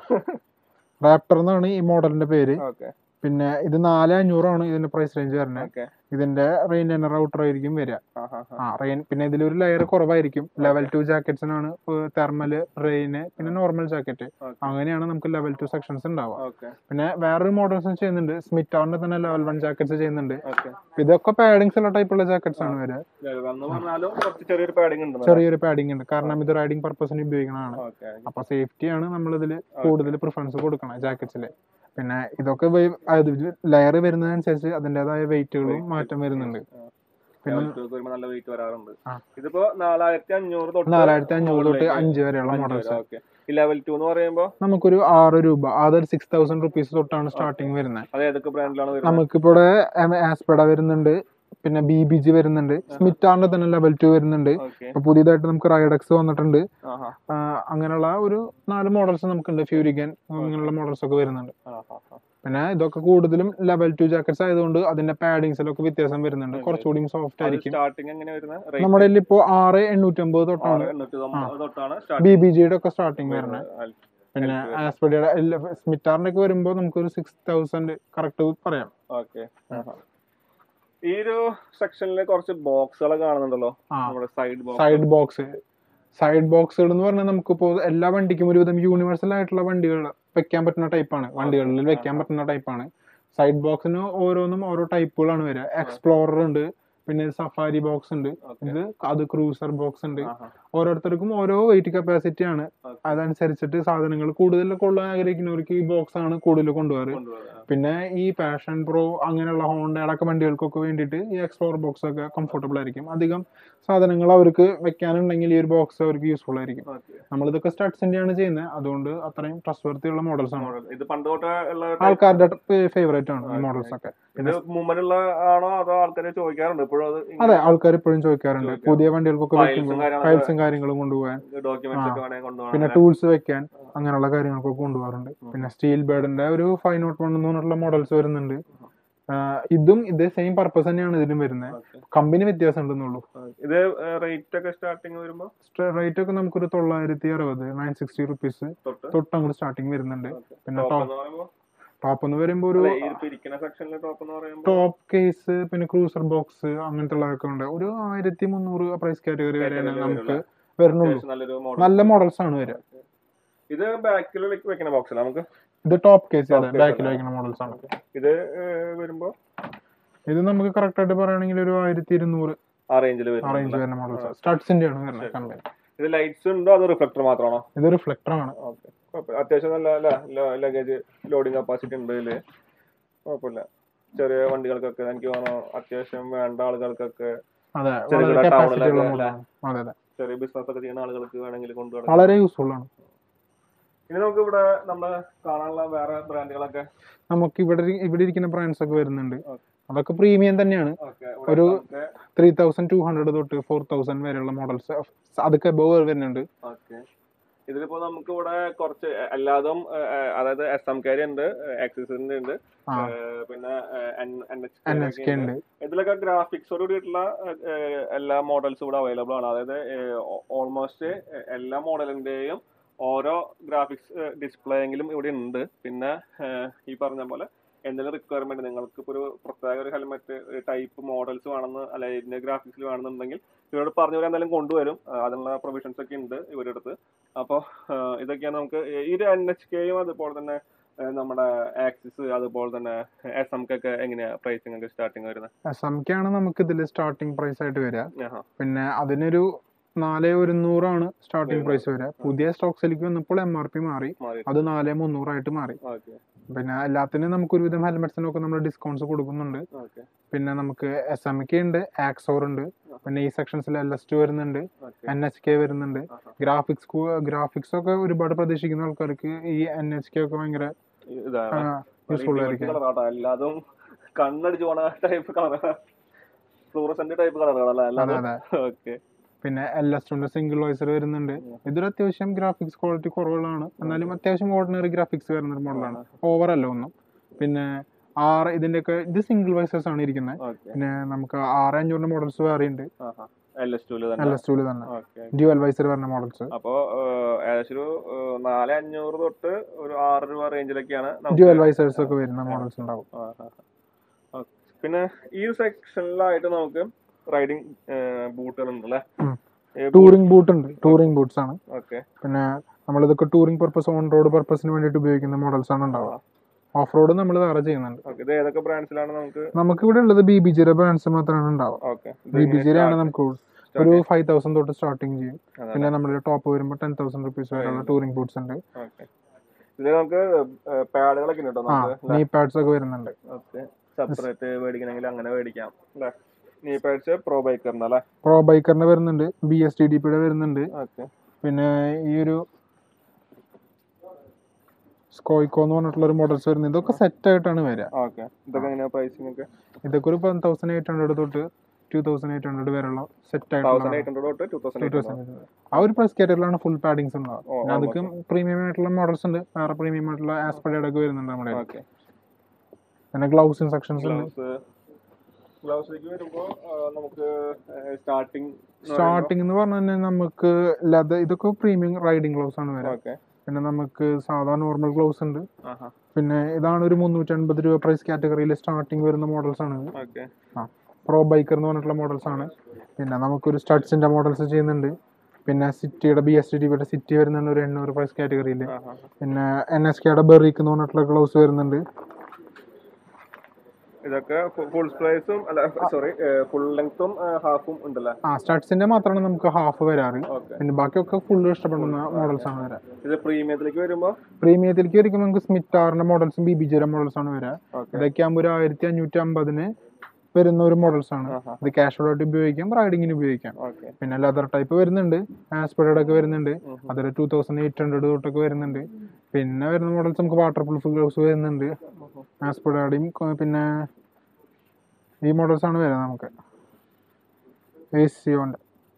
റാപ്റ്റർ എന്നാണ് ഈ മോഡലിന്റെ പേര് ഓക്കെ പിന്നെ ഇത് നാല് അഞ്ഞൂറാണ് ഇതിന്റെ പ്രൈസ് റേഞ്ച് വരുന്നത് ഓക്കെ ഇതിന്റെ റെയിൻ എനർ ഔട്ടർ ആയിരിക്കും വരിക ആ ഹാ ഹാ ആ റെയിൻ പിന്നെ ഇതിലൊരു ലെയർ കുറവായിരിക്കും ലെവൽ ടു ജാക്കറ്റ്സിനാണ് തെർമൽ റെയിന് പിന്നെ നോർമൽ ജാക്കറ്റ് Okay. അങ്ങനെയാണ് നമുക്ക് ലെവൽ ടു സെക്ഷൻസ് ഉണ്ടാവുക ഓക്കെ പിന്നെ വേറൊരു മോഡൽസും ചെയ്യുന്നുണ്ട് സ്മിറ്റാറിന്റെ തന്നെ ലെവൽ വൺ ജാക്കറ്റ്സ് ചെയ്യുന്നുണ്ട് ഓക്കെ ഇതൊക്കെ പാഡിങ്സ് ഉള്ള ടൈപ്പുള്ള ജാക്കറ്റ്സ് ആണ് വരിക എന്ന് പറഞ്ഞാലും കുറച്ച് ചെറിയൊരു പാഡിങ് ഉണ്ട് ചെറിയൊരു പാഡിങ് ഉണ്ട് കാരണം ഇത് റൈഡിങ് പർപ്പസിന് ഉപയോഗിക്കുന്നതാണ് ഓക്കെ അപ്പൊ സേഫ്റ്റിയാണ് നമ്മൾ ഇതിൽ കൂടുതൽ പ്രിഫറൻസ് കൊടുക്കണം ജാക്കറ്റ്സിൽ പിന്നെ ഇതൊക്കെ ലെയർ വരുന്നതനുസരിച്ച് അതിൻ്റെതായ വെയിറ്റുകളും മാറ്റം വരുന്നുണ്ട് പിന്നെ വരുമ്പോൾ നല്ല വെയിറ്റ് വരാറുണ്ട് ആ. ഇതിപ്പോ നാലായിരത്തി അഞ്ഞൂറ് തൊട്ട് നാലായിരത്തി അഞ്ഞൂറ് തൊട്ട് മുകളിലേക്ക് അഞ്ച് വരെയുള്ള മോഡൽസ് ഓക്കെ ഈ ലെവൽ ടു എന്ന് പറയുമ്പോൾ നമുക്കൊരു ആറ് രൂപ അതൊരു സിക്സ് തൗസൻഡ് റുപ്പീസ് തൊട്ടാണ് സ്റ്റാർട്ടിങ് വരുന്നത് അത് ഏതൊക്കെ ബ്രാൻഡിലാണ് വരുന്നത് നമുക്കിപ്പോൾ ആസ്പെഡ വരുന്നുണ്ട് പിന്നെ ബി ബി ജി വരുന്നുണ്ട് സ്മിറ്റാറിന്റെ തന്നെ ലെവൽ ടു വരുന്നുണ്ട് ഓക്കെ ഇപ്പൊ പുതിയതായിട്ട് നമുക്ക് റൈഡക്സ് വന്നിട്ടുണ്ട് ആഹാ ആ, അങ്ങനെയുള്ള ഒരു നാല് മോഡൽസ് നമുക്കുണ്ട് ഫ്യൂരിഗൻ അങ്ങനെയുള്ള മോഡൽസ് ഒക്കെ വരുന്നുണ്ട് ആഹാ ഹാ പിന്നെ ഇതൊക്കെ കൂടുതലും ലെവൽ ടു ജാക്കറ്റ്സ് ആയതുകൊണ്ട് അതിന്റെ പാഡിങ്സിലൊക്കെ വ്യത്യാസം വരുന്നുണ്ട് കുറച്ചുകൂടി സോഫ്റ്റ് ആയിരിക്കും സ്റ്റാർട്ടിങ് എങ്ങനെ വരുന്നത് നമ്മുടെ കയ്യിൽ ഇപ്പോൾ ആറ് എണ്ണൂറ്റമ്പത് തൊട്ടാണ് എണ്ണൂറ്റി തൊമ്പത് തൊട്ടാണ് ബി സ്റ്റാർട്ടിങ് ബി ജിയുടെ ഒക്കെ സ്റ്റാർട്ടിങ് വരുന്നത് പിന്നെ ആസ്പെഡിയുടെ സ്മിറ്റാറിന്റെ ഒക്കെ വരുമ്പോൾ നമുക്കൊരു സിക്സ് തൗസൻഡ് കറക്റ്റ് പറയാം ഓക്കെ ഈ ഒരു സെക്ഷനിൽ കുറച്ച് ബോക്സുകൾ കാണുന്നുണ്ടല്ലോ ആ നമ്മുടെ side box side box side ബോക്സുകൾ എന്ന് പറഞ്ഞാൽ നമുക്കിപ്പോ എല്ലാ വണ്ടിക്കും ഒരുവിധം യൂണിവേഴ്സൽ ആയിട്ടുള്ള വണ്ടികൾ വെക്കാൻ പറ്റുന്ന ടൈപ്പാണ് വണ്ടികളിൽ വെക്കാൻ പറ്റുന്ന ടൈപ്പാണ് സൈഡ് ബോക്സിന് ഓരോന്നും ഓരോ ടൈപ്പുകളാണ് വരിക എക്സ്പ്ലോറർ ഉണ്ട് പിന്നെ സഫാരി ബോക്സ് ഉണ്ട് ഇത് അത് ക്രൂസർ ബോക്സ് ഉണ്ട് ഓരോരുത്തർക്കും ഓരോ വെയിറ്റ് കപ്പാസിറ്റി ആണ് അതനുസരിച്ചിട്ട് സാധനങ്ങൾ കൂടുതൽ കൊള്ളാൻ ആഗ്രഹിക്കുന്നവർക്ക് ഈ ബോക്സ് ആണ് കൂടുതൽ കൊണ്ടുപോകാറ് പിന്നെ ഈ പാഷൻ പ്രോ അങ്ങനെയുള്ള ഹോണ്ടയുടെ ഒക്കെ വണ്ടികൾക്കൊക്കെ വേണ്ടിയിട്ട് ഈ എക്സ്പ്ലോർ ബോക്സ് ഒക്കെ കംഫർട്ടബിൾ ആയിരിക്കും അധികം സാധനങ്ങൾ അവർക്ക് വെക്കാനുണ്ടെങ്കിൽ ഈ ഒരു ബോക്സ് അവർക്ക് യൂസ്ഫുൾ ആയിരിക്കും നമ്മളിതൊക്കെ സ്റ്റഡ്സിന്റെ ആണ് ചെയ്യുന്നത് അതുകൊണ്ട് അത്രയും ട്രസ്റ്റ് വർത്തിയുള്ള മോഡൽസ് ആണ് ഇത് പണ്ട് തൊട്ടേ ഉള്ള ആൾക്കാരുടെ ഫേവറേറ്റ് ആണ് ഈ മോഡൽസ് ഒക്കെ ഇത് മൂവ്മെന്റ് ഉള്ള ആണോ അതോ ആൾക്കാര് ചോദിക്കാറുണ്ട് ഇപ്പോഴും അത് അതെ ആൾക്കാർ ഇപ്പോഴും ചോദിക്കാറുണ്ട് പുതിയ വണ്ടികൾക്കൊക്കെ Files ഉം വെക്കുമ്പോൾ കാര്യങ്ങളൊക്കെ- ഫയൽസും കാര്യങ്ങളും കൊണ്ടുപോകാൻ ഡോക്യുമെന്റ്സ് ആ. ഒക്കെ വേണമെങ്കിൽ കൊണ്ടുപോകണം പിന്നെ ടൂൾസ് വെക്കാൻ അങ്ങനെയുള്ള കാര്യങ്ങളൊക്കെ കൊണ്ടുപോകാറുണ്ട് പിന്നെ സ്റ്റീൽ ബേർഡിന്റെ ഒരു ഫൈവ് നോട്ട് വൺ എന്ന് പറഞ്ഞിട്ടുള്ള മോഡൽസ് വരുന്നുണ്ട് ആ, ഇതും ഇതേ സെയിം പർപ്പസ് തന്നെയാണ് ഇതിലും വരുന്നത് കമ്പനി വ്യത്യാസം ഉണ്ടെന്നുള്ളൂ ഇത് റേറ്റ് ഒക്കെ സ്റ്റാർട്ടിങ് വരുമ്പോ റേറ്റ് ഒക്കെ നമുക്കൊരു തൊള്ളായിരത്തി അറുപത് നയൻ സിക്സ്റ്റി റുപ്പീസ് തൊട്ട് തൊട്ട് അങ്ങോട്ട് സ്റ്റാർട്ടിങ് വരുന്നുണ്ട് പിന്നെ ടോപ്പ് ടോപ്പ് എന്ന് പറയുമ്പോ ടോപ്പ് എന്ന് പറയുമ്പോൾ ഒരു അല്ല, ഈ ഇപ്പൊ ഇരിക്കുന്ന സെക്ഷനിൽ ടോപ്പ് എന്ന് പറയുമ്പോ ടോപ്പ് കേസ് പിന്നെ ക്രൂസർ ബോക്സ് അങ്ങനത്തെ ഉള്ളതൊക്കെ ഉണ്ട് ഒരു ആയിരത്തി മുന്നൂറ് പ്രൈസ് കാറ്റഗറി വരെയാണ് Category നമുക്ക് വരെയുള്ള. വരുന്നുള്ളൂ അത്യാവശ്യം നല്ലൊരു മോഡൽ നല്ല മോഡൽസ് ആണ് വരിക ഇത് ബാക്കിൽ വെക്കുന്ന ബോക്സ് അല്ല നമുക്ക് ഇത് ടോപ്പ് കേസ് അതെ Top case ബാക്കിൽ അല്ലേ? വയ്ക്കുന്ന മോഡൽസ് ആണ് ഇത് ഏഹ്, വരുമ്പോ ഇത് നമുക്ക് കറക്റ്റ് ആയിട്ട് പറയുകയാണെങ്കിൽ ഒരു ആയിരത്തി ഇരുന്നൂറ് ആ റേഞ്ചിൽ ആ വരും റേഞ്ച് വരുന്ന മോഡൽസ് സ്റ്റഡ്സിന്റെ ആണ് വരുന്നത് കമ്പനി ഇത് ലൈറ്റ്സ് ഉണ്ടോ അതോ റിഫ്ലക്ടർ മാത്രമാണോ ഇത് റിഫ്ലക്ടർ ആണ് ഓക്കെ അത്യാവശ്യം നല്ല ലഗേജ് ലോഡിങ് കപ്പാസിറ്റി ഉണ്ട് ഇതില് കുഴപ്പമില്ല ചെറിയ വണ്ടികൾക്കൊക്കെ എനിക്ക് തോന്നുന്നു അത്യാവശ്യം വേണ്ട ആളുകൾക്കൊക്കെ അതെ ചെറിയ വളരെ ചെറിയ കപ്പാസിറ്റി ഉള്ള ടൗണിലൊക്കെ മോഡലാണ് അതെ അതെ ചെറിയ ബിസിനസ് ഒക്കെ ചെയ്യുന്ന ആളുകൾക്ക് വേണമെങ്കിൽ കൊണ്ടുപോകണം വളരെ യൂസ്ഫുൾ ആണ് ഇനി നമുക്ക് ഇവിടെ നമ്മള് കാണാനുള്ള വേറെ ബ്രാൻഡുകളൊക്കെ നമുക്ക് ഇവിടെ ഇരി- ഇവിടെ ഇരിക്കുന്ന ബ്രാൻഡ്സ് ഒക്കെ വരുന്നുണ്ട് Okay. അതൊക്കെ പ്രീമിയം തന്നെയാണ് ഓക്കെ ഒരു ത്രീ തൗസൻഡ് ടു ഹൺഡ്രഡ് തൊട്ട് ഫോർ തൗസൻഡ് വരെയുള്ള മോഡൽസ് അതൊക്കെ എബോവ് വരുന്നുണ്ട് ഓക്കെ ഇതിലിപ്പോ നമുക്ക് ഇവിടെ കുറച്ച് എല്ലാതും ഏഹ്, ഏഹ്, അതായത് എസ് എം കാരി ഉണ്ട് ആക്സസറിന്റെ ഉണ്ട് ആ ഏഹ്, പിന്നെ N N S H K ഉണ്ട് ഇതിലൊക്കെ ഗ്രാഫിക്സോട് കൂടിയിട്ടുള്ള ഏഹ്, എല്ലാ മോഡൽസും ഇവിടെ അവൈലബിൾ ആണ് അതായത് ഓൾമോസ്റ്റ് എല്ലാ മോഡലിന്റെയും ഓരോ ഗ്രാഫിക്സ് ഡിസ്പ്ലേയെങ്കിലും ഇവിടെ ഉണ്ട് പിന്നെ ഏഹ്, ഈ പറഞ്ഞ പോലെ എന്തെങ്കിലും റിക്വയർമെന്റ് നിങ്ങൾക്ക് ഇപ്പോൾ ഒരു പ്രത്യേക ഒരു ഹെൽമെറ്റ് ടൈപ്പ് മോഡൽസ് വേണമെന്ന് അല്ല ഇതിന്റെ ഗ്രാഫിക്സിൽ വേണമെന്നുണ്ടെങ്കിൽ ഇവരോട് പറഞ്ഞു വരാൻ എന്തായാലും കൊണ്ടുവരും ആ, അതിനുള്ള പ്രൊവിഷൻസ് ഒക്കെ ഉണ്ട് ഇവരുടെ അടുത്ത് അപ്പോൾ ഇതൊക്കെയാണ് നമുക്ക് ഈ ഒരു എൻ എച്ച് കെയും അതുപോലെ തന്നെ ഏഹ്, നമ്മുടെ ആക്സിസ് അതുപോലെ തന്നെ എസ് എം ഒക്കെ എങ്ങനെയാ പ്രൈസിംഗ് ഒക്കെ സ്റ്റാർട്ടിങ് വരുന്നത് എസ് എം കെ ആണ് നമുക്ക് ഇതിൽ സ്റ്റാർട്ടിംഗ് പ്രൈസ് ആയിട്ട് വരിക ആഹാ. പിന്നെ അതിനൊരു നാല് ഒരുന്നൂറാണ് സ്റ്റാർട്ടിംഗ് പ്രൈസ് വരിക പുതിയ സ്റ്റോക്സിലേക്ക് വന്നപ്പോൾ എം ആർ പി മാറി മാറി അത് നാല് മുന്നൂറായിട്ട് മാറി ഓക്കെ പിന്നെ എല്ലാത്തിനും നമുക്ക് ഒരുവിധം ഹെൽമെറ്റ്സിനൊക്കെ നമ്മൾ ഡിസ്കൗണ്ട്സ് കൊടുക്കുന്നുണ്ട് ഓക്കെ പിന്നെ നമുക്ക് എസ് എം കെ ഉണ്ട് ആക്സോർ ഉണ്ട് പിന്നെ ഈ സെക്ഷൻസിൽ എൽ എസ് ടു വരുന്നുണ്ട് ഓക്കെ എൻ എച്ച് കെ വരുന്നുണ്ട് ഗ്രാഫിക്സ് ഗ്രാഫിക്സ് ഒക്കെ ഒരുപാട് പ്രതീക്ഷിക്കുന്ന ആൾക്കാർക്ക് ഈ എൻ എച്ച് കെ ഒക്കെ ഭയങ്കര ഇതാണ് യൂസ്ഫുൾ ആയിരിക്കും കളറാട്ടോ എല്ലാതും കണ്ണടിച്ച് പോണ ടൈപ്പ് കളർ ഫ്ലൂറസെന്റ് ടൈപ്പ് കളറുകളല്ലേ അതെ അല്ലാതെ അതെ ഓക്കെ പിന്നെ എൽ എസ് ടുന്റെ സിംഗിൾ വോയിസർ വരുന്നുണ്ട് ഇതൊരു അത്യാവശ്യം ഗ്രാഫിക്സ് ക്വാളിറ്റി കുറവുകളാണ് എന്നാലും അത്യാവശ്യം ഓർഡിനറി ഗ്രാഫിക്സ് വരുന്ന ഒരു മോഡലാണ് ഓവർ അല്ല ഒന്നും പിന്നെ ആറ് ഇതിന്റെയൊക്കെ ഇത് സിംഗിൾ വൈസേഴ്സ് ആണ് ഇരിക്കുന്നത് ഓക്കെ പിന്നെ നമുക്ക് ആറ് അഞ്ഞൂറിന്റെ മോഡൽസ് വേറെ ഉണ്ട് എൽ എസ് ടുല് എൽ തന്നെ എസ് ടുല് തന്നെ ഓക്കെ ഡ്യുവൽ വൈസർ വരുന്ന മോഡൽസ് അപ്പോ ഏഹ്, ഏകദേശം ഒരു ഏഹ്, നാല് അഞ്ഞൂറ് തൊട്ട് ഒരു ആറ് രൂപ റേഞ്ചിലൊക്കെയാണ് ഡ്യുവൽ വൈസേഴ്സ് ഒക്കെ വരുന്ന മോഡൽസ് ഉണ്ടാവും ആ, ആ, ആ. ഓക്കേ. പിന്നെ ഈ സെക്ഷനിലായിട്ട് നമുക്ക് റൈഡിങ് ബൂട്ടുകൾ ഉണ്ടല്ലേ ഉം. ടൂറിംഗ് ബൂട്ട് ഉണ്ട് ടൂറിംഗ് ബൂട്ട്സ് ആണ് ഓക്കെ പിന്നെ നമ്മളിതൊക്കെ ടൂറിംഗ് പർപ്പസ് ഓൺ റോഡ് പർപ്പസിന് വേണ്ടിയിട്ട് ഉപയോഗിക്കുന്ന മോഡൽസ് ആണ് ഉണ്ടാവുക ഓഫ് റോഡ് നമ്മൾ വേറെ ചെയ്യുന്നുണ്ട് ഓക്കെ ഇത് ഏതൊക്കെ ബ്രാൻഡ്സിലാണ് നമുക്ക് നമുക്ക് ഇവിടെ ഉള്ളത് ബി ബി ജിയുടെ ബ്രാൻഡ്സ് മാത്രമാണ് ഉണ്ടാവുക ഓക്കെ ബി ബി ജിയുടെ ആണ് നമുക്ക് ഒരു ഫൈവ് തൗസൻഡ് തൊട്ട് സ്റ്റാർട്ടിങ് ചെയ്യും അതെ. പിന്നെ നമ്മുടെ ടോപ്പ് വരുമ്പോൾ ടെൻ തൗസൻഡ് റുപ്പീസ് വരെയുള്ള ടൂറിംഗ് ബൂട്ട്സ് ഉണ്ട് ഓക്കെ ഇതിൽ നമുക്ക് പാഡുകളൊക്കെ ഉണ്ട് കേട്ടോ ആ നമുക്ക് നീ പാഡ്സ് ഒക്കെ വരുന്നുണ്ട് ഓക്കെ സെപ്പറേറ്റ് മേടിക്കണമെങ്കിൽ അങ്ങനെ മേടിക്കാം അല്ലേ നീ പാഡ്സ് പ്രോ ബൈക്കറിന്റെ അല്ലേ പ്രോ ബൈക്കറിന്റെ വരുന്നുണ്ട് ബി എസ് ടി ഡി പിയുടെ വരുന്നുണ്ട് ഓക്കെ പിന്നെ ഈ ഒരു സ്കോയിക്കോ എന്ന് പറഞ്ഞിട്ടുള്ള ഒരു മോഡൽസ് വരുന്നത് ഇതൊക്കെ സെറ്റ് ആയിട്ടാണ് വരിക ഓക്കെ ഇതൊക്കെ എങ്ങനെയാ പ്രൈസിംഗ് ഒക്കെ ഇതൊക്കെ ഒരു തൗസൻഡ് എയ്റ്റ് ഹൺഡ്രഡ് തൊട്ട് ടു തൗസൻഡ് എയ്റ്റ് ഹൺഡ്രഡ് വരെയുള്ള സെറ്റ് തൗസൻഡ് ആയിട്ടുള്ള എയ്റ്റ് ഹൺഡ്രഡ് തൊട്ട് ടു തൗസൻഡ് ടു തൗസൻഡ് ആ ഒരു പ്രൈസ് കാറ്റഗറിയിലാണ് ഫുൾ പാഡിങ്സ് ഉണ്ടാവുക ഓ, പിന്നെ അതൊക്കെ പ്രീമിയം ആയിട്ടുള്ള മോഡൽസ് ഉണ്ട് വേറെ പ്രീമിയം ആയിട്ടുള്ള ആസ്പെഡയുടെ ഒക്കെ വരുന്നുണ്ട് നമ്മുടെ കയ്യിൽ. ഓക്കെ പിന്നെ ഗ്ലൗസും സെക്ഷൻസ് ഉണ്ട് ഗ്ലൗസ് ഗ്ലൗസിലേക്ക് വരുമ്പോ ആ, നമുക്ക് സ്റ്റാർട്ടിങ് സ്റ്റാർട്ടിംഗ് എന്ന് പറഞ്ഞു കഴിഞ്ഞാൽ നമുക്ക് ലെതർ ഇതൊക്കെ പ്രീമിയം റൈഡിംഗ് ഗ്ലൗസ് ആണ് വരിക ഓക്കെ പിന്നെ നമുക്ക് സാധാ നോർമൽ ഗ്ലൗസ് ഉണ്ട് ആഹാ പിന്നെ ഇതാണ് ഒരു മുന്നൂറ്റി അൻപത് രൂപ പ്രൈസ് കാറ്റഗറിയിൽ സ്റ്റാർട്ടിംഗ് വരുന്ന മോഡൽസ് ആണ് ഇത്. ഓക്കെ ആ പ്രോ ബൈക്കർ എന്ന് പറഞ്ഞിട്ടുള്ള മോഡൽസ് ആണ് പിന്നെ നമുക്കൊരു സ്റ്റഡ്സിന്റെ മോഡൽസ് ചെയ്യുന്നുണ്ട് പിന്നെ സിറ്റിയുടെ ബി എസ് ടി ടിയുടെ സിറ്റി വരുന്നുണ്ട് ഒരു എണ്ണൂറ് പ്രൈസ് കാറ്റഗറിയിൽ ആഹാ പിന്നെ എൻ എസ് കെയുടെ ബെറിക്ക് എന്ന് പറഞ്ഞിട്ടുള്ള ഗ്ലൗസ് വരുന്നുണ്ട് ഇതൊക്കെ ഫുൾ പ്രൈസും അല്ല സോറി ഫുൾ ലെങ്ത്തും ഹാഫും ഉണ്ടല്ലേ ആ സ്റ്റഡ്സിന്റെ മാത്രമാണ് നമുക്ക് ഹാഫ് വരാറ് ഓക്കെ പിന്നെ ബാക്കിയൊക്കെ ഫുൾ ഇഷ്ടപ്പെടുന്ന മോഡൽസ് ആണ് വരാറ് ഇത് പ്രീമിയത്തിലേക്ക് വരുമ്പോ പ്രീമിയത്തിലേക്ക് വരിക്കും നമുക്ക് സ്മിറ്റാറിന്റെ മോഡൽസും ബി ബി ജിയുടെ മോഡൽസ് ആണ് വരിക ഓക്കെ ഇതൊക്കെ ആകുമ്പോൾ ഒരു ആയിരത്തി അഞ്ഞൂറ്റി അമ്പതിന് വരുന്ന ഒരു മോഡൽസ് ആണ് ആഹാ ഇത് കാഷ്വൽ ആയിട്ട് ഉപയോഗിക്കാം റൈഡിങ്ങിന് ഉപയോഗിക്കാം ഓക്കെ പിന്നെ ലെതർ ടൈപ്പ് വരുന്നുണ്ട് ആസ്പെഡഡ് ഒക്കെ വരുന്നുണ്ട് അതിൽ ടൂ തൗസൻഡ് എയ്റ്റ് ഹൺഡ്രഡ് തൊട്ടൊക്കെ വരുന്നുണ്ട് പിന്നെ വരുന്ന മോഡൽസ് നമുക്ക് വാട്ടർ പ്രൂഫ് ഗ്ലൗസ് വരുന്നുണ്ട് ആസ്പെഡാഡിയും പിന്നെ ഈ മോഡൽസ് ആണ് വരുന്നത് നമുക്ക് എ സി ഉണ്ട്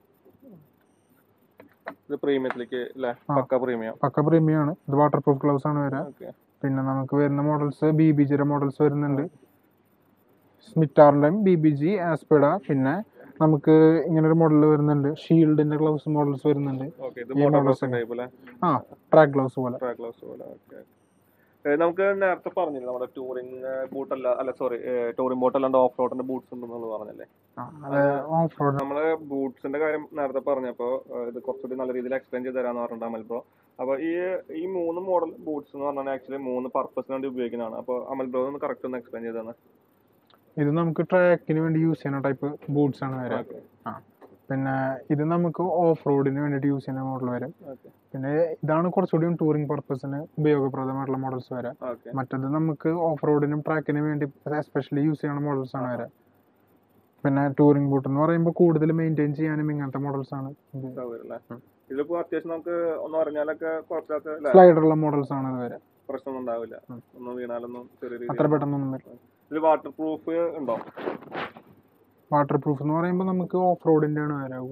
ഇത് പ്രീമിയത്തിലേക്ക് അല്ലേ പക്ക പ്രീമിയം പക്ക പ്രീമിയം ആണ് ഇത് വാട്ടർ പ്രൂഫ് ഗ്ലൗസ് ആണ് വരിക ഓക്കെ പിന്നെ നമുക്ക് വരുന്ന മോഡൽസ് ബി ബി ജിയുടെ മോഡൽസ് വരുന്നുണ്ട് സ്മിറ്റാറിൻ്റെയും ബി ബി ജി ആസ്പെഡ പിന്നെ നമുക്ക് ഇങ്ങനെ ഒരു മോഡൽ വരുന്നുണ്ട് ഷീൽഡിന്റെ ഗ്ലൗസ് മോഡൽസ് വരുന്നുണ്ട് ഓക്കെ ഇത് ഈ മോട്ടോർ models ഗ്ലൗസ് ടൈപ്പ് അല്ലേ ആ ട്രാക്ക് ഗ്ലൗസ് പോലെ ട്രാക്ക് ഗ്ലൗസ് പോലെ ഓക്കെ നമുക്ക് നേരത്തെ പറഞ്ഞില്ലേ നമ്മുടെ ടൂറിംഗ് ബൂട്ട് അല്ല അല്ല സോറി ടൂറിംഗ് ബോട്ട് അല്ലാണ്ട് ഓഫ് റോഡിന്റെ ബൂട്ട്സ് ഉണ്ടെന്നുള്ളത് പറഞ്ഞല്ലേ ആ, അത് ഓഫ് റോഡ് നമ്മള് ബൂട്ട്സിന്റെ കാര്യം നേരത്തെ പറഞ്ഞപ്പോ ഏഹ്, ഇത് കുറച്ചുകൂടി നല്ല രീതിയിൽ എക്സ്പ്ലെയിൻ ചെയ്ത് തരാന്ന് പറഞ്ഞിട്ട് അമൽ ബ്രോ അപ്പൊ ഈ ഈ മൂന്ന് മോഡൽ ബൂട്ട്സ് എന്ന് പറഞ്ഞാൽ ആക്ച്വലി മൂന്ന് പർപ്പസിന് വേണ്ടി ഉപയോഗിക്കുന്നതാണ് അപ്പൊ അമൽ ബ്രോ ഒന്ന് കറക്റ്റ് ഒന്ന് എക്സ്പ്ലെയിൻ ചെയ്ത് തന്നെ ഇത് നമുക്ക് ട്രാക്കിന് വേണ്ടി യൂസ് ചെയ്യുന്ന ടൈപ്പ് ബൂട്ട്സ് ആണ് വരിക ഓക്കെ ആ പിന്നെ ഇത് നമുക്ക് ഓഫ് റോഡിന് വേണ്ടിയിട്ട് യൂസ് ചെയ്യുന്ന മോഡൽ വരും ഓക്കെ പിന്നെ ഇതാണ് കുറച്ചുകൂടി ടൂറിംഗ് പർപ്പസിന് ഉപയോഗപ്രദമായിട്ടുള്ള മോഡൽസ് വരാം ഓക്കെ മറ്റത് നമുക്ക് ഓഫ് റോഡിനും ട്രാക്കിനും വേണ്ടി എസ്പെഷ്യലി യൂസ് ചെയ്യുന്ന മോഡൽസ് ആണ് വരാം പിന്നെ ടൂറിംഗ് ബൂട്ട് എന്ന് പറയുമ്പോൾ കൂടുതൽ മെയിൻറ്റെയിൻ ചെയ്യാനും ഇങ്ങനത്തെ മോഡൽസ് ആണ് സൗകര്യം അല്ലേ ഇതിലിപ്പോ അത്യാവശ്യം നമുക്ക് ഒന്ന് അറിഞ്ഞാലൊക്കെ കുഴപ്പമില്ലാത്ത അല്ലേ? സ്ലൈഡറുള്ള മോഡൽസ് ആണ് ഇത് വരെ പ്രശ്നമൊന്നും ഉണ്ടാവില്ല ഒന്നും വീണാലൊന്നും ചെറിയ അത്ര രീതിയിൽ പെട്ടെന്നൊന്നും വരും ഇതിൽ വാട്ടർ പ്രൂഫ് ഉണ്ടോ വാട്ടർ പ്രൂഫ് എന്ന് പറയുമ്പോൾ നമുക്ക് ഓഫ് റോഡിന്റെ ആണ് വരാ കൂടെ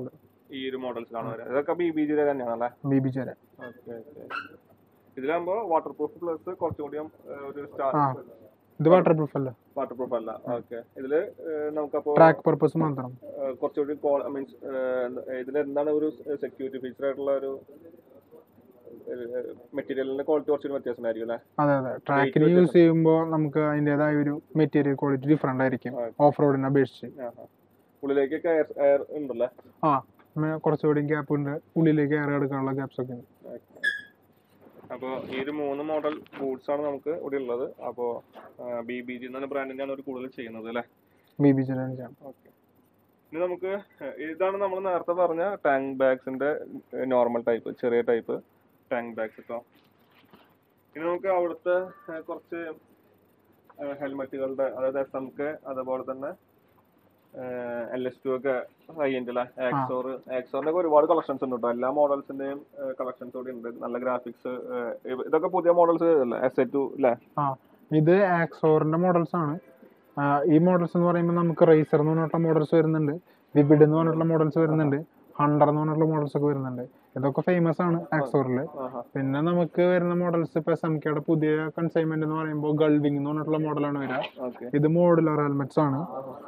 ഈ ഒരു മോഡൽസിലാണ് വരിക ഇതൊക്കെ ബി ബി ജിയുടെ തന്നെയാണല്ലേ ബി ബി ചേരാൻ ഓക്കെ ഓക്കെ ഇതിലാകുമ്പോൾ വാട്ടർ പ്രൂഫ് പ്ലസ് കുറച്ചും കൂടിയും ഏഹ്, ഒരു സ്റ്റാർ ആ ഇത് വാട്ടർ പ്രൂഫ് അല്ല വാട്ടർ പ്രൂഫ് അല്ല ഓക്കെ ഇതില് ഏഹ്, നമുക്കപ്പോ ട്രാക്ക് പർപ്പസ് മാത്രം ഏഹ്, കുറച്ചുകൂടി മീൻസ് ഇതിൽ എന്താണ് ഒരു സെക്യൂരിറ്റി ഫീച്ചർ ആയിട്ടുള്ള ഒരു മെറ്റീരിയലിന്റെ ക്വാളിറ്റി കുറച്ചുകൂടി വ്യത്യാസം ഉണ്ടായിരിക്കും അല്ലേ അതെ അതെ ട്രാക്കിന് യൂസ് ചെയ്യുമ്പോൾ നമുക്ക് അതിൻ്റെതായ ഒരു മെറ്റീരിയൽ ക്വാളിറ്റി ഡിഫറെൻ്റ് ആയിരിക്കും ആ. ഓഫ് റോഡിനെ അപേക്ഷിച്ച് ആഹാ. ഉള്ളിലേക്കൊക്കെ എയർ എയർ ഉണ്ടല്ലേ ആ മേ- കുറച്ചുകൂടി ഗ്യാപ്പ് ഉണ്ട് ഉള്ളിലേക്ക് എയർ എടുക്കാനുള്ള ഗ്യാപ്സ് ഒക്കെ ഉണ്ട് അപ്പോൾ ഈ ഒരു മൂന്ന് മോഡൽ ബൂട്ട്സ് ആണ് നമുക്ക് ഇവിടെ ഉള്ളത് അപ്പോൾ ബി ബി ജി എന്ന ബ്രാൻഡിൻ്റെയാണ് അവർ കൂടുതൽ ചെയ്യുന്നത് അല്ലേ ബി ബി ചേരാൻ ചെയ്യാം ഓക്കെ ഇനി നമുക്ക് ഏഹ്, ഇതാണ് നമ്മൾ നേരത്തെ പറഞ്ഞ ടാങ്ക് ബാഗ്സിന്റെ നോർമൽ ടൈപ്പ് ചെറിയ ടൈപ്പ് ടാങ്ക് ബാഗ്സ് കേട്ടോ ഇനി നമുക്ക് അവിടുത്തെ ഏഹ്, കുറച്ച് ഹെൽമെറ്റുകളുടെ അതായത് എസ് എം കെ അതുപോലെ തന്നെ എൽ എസ് ടു ഒക്കെ ഹൈ എൻഡ് അല്ലേ ആക്സോർ ആക്സോറിന്റെ ഒക്കെ ഒരുപാട് കളക്ഷൻസ് ഉണ്ട് കേട്ടോ എല്ലാ മോഡൽസിന്റെയും കളക്ഷൻസ് കൂടി ഉണ്ട് നല്ല ഗ്രാഫിക്സ് ഇതൊക്കെ പുതിയ മോഡൽസ് അല്ലേ എസ് എ ടു അല്ലേ ആ ഇത് ആക്സോറിന്റെ മോഡൽസ് ആണ് ആ, ഈ മോഡൽസ് എന്ന് പറയുമ്പോൾ നമുക്ക് റേസർ എന്ന് പറഞ്ഞിട്ടുള്ള മോഡൽസ് വരുന്നുണ്ട് വിബിഡ് എന്ന് പറഞ്ഞിട്ടുള്ള മോഡൽസ് വരുന്നുണ്ട് ഹണ്ടർ എന്ന് പറഞ്ഞിട്ടുള്ള മോഡൽസ് ഒക്കെ വരുന്നുണ്ട് ഇതൊക്കെ ഫേമസ് ആണ് ആക്സോറിൽ ആഹാ പിന്നെ നമുക്ക് വരുന്ന മോഡൽസ് ഇപ്പൊ എസ് എം കെയുടെ പുതിയ കൺസൈൻമെന്റ് എന്ന് പറയുമ്പോൾ ഗൾവിംഗ് എന്ന് പറഞ്ഞിട്ടുള്ള മോഡലാണ് വരിക ഓക്കെ ഇത് മോഡുലർ ഹെൽമെറ്റ്സ് ആണ്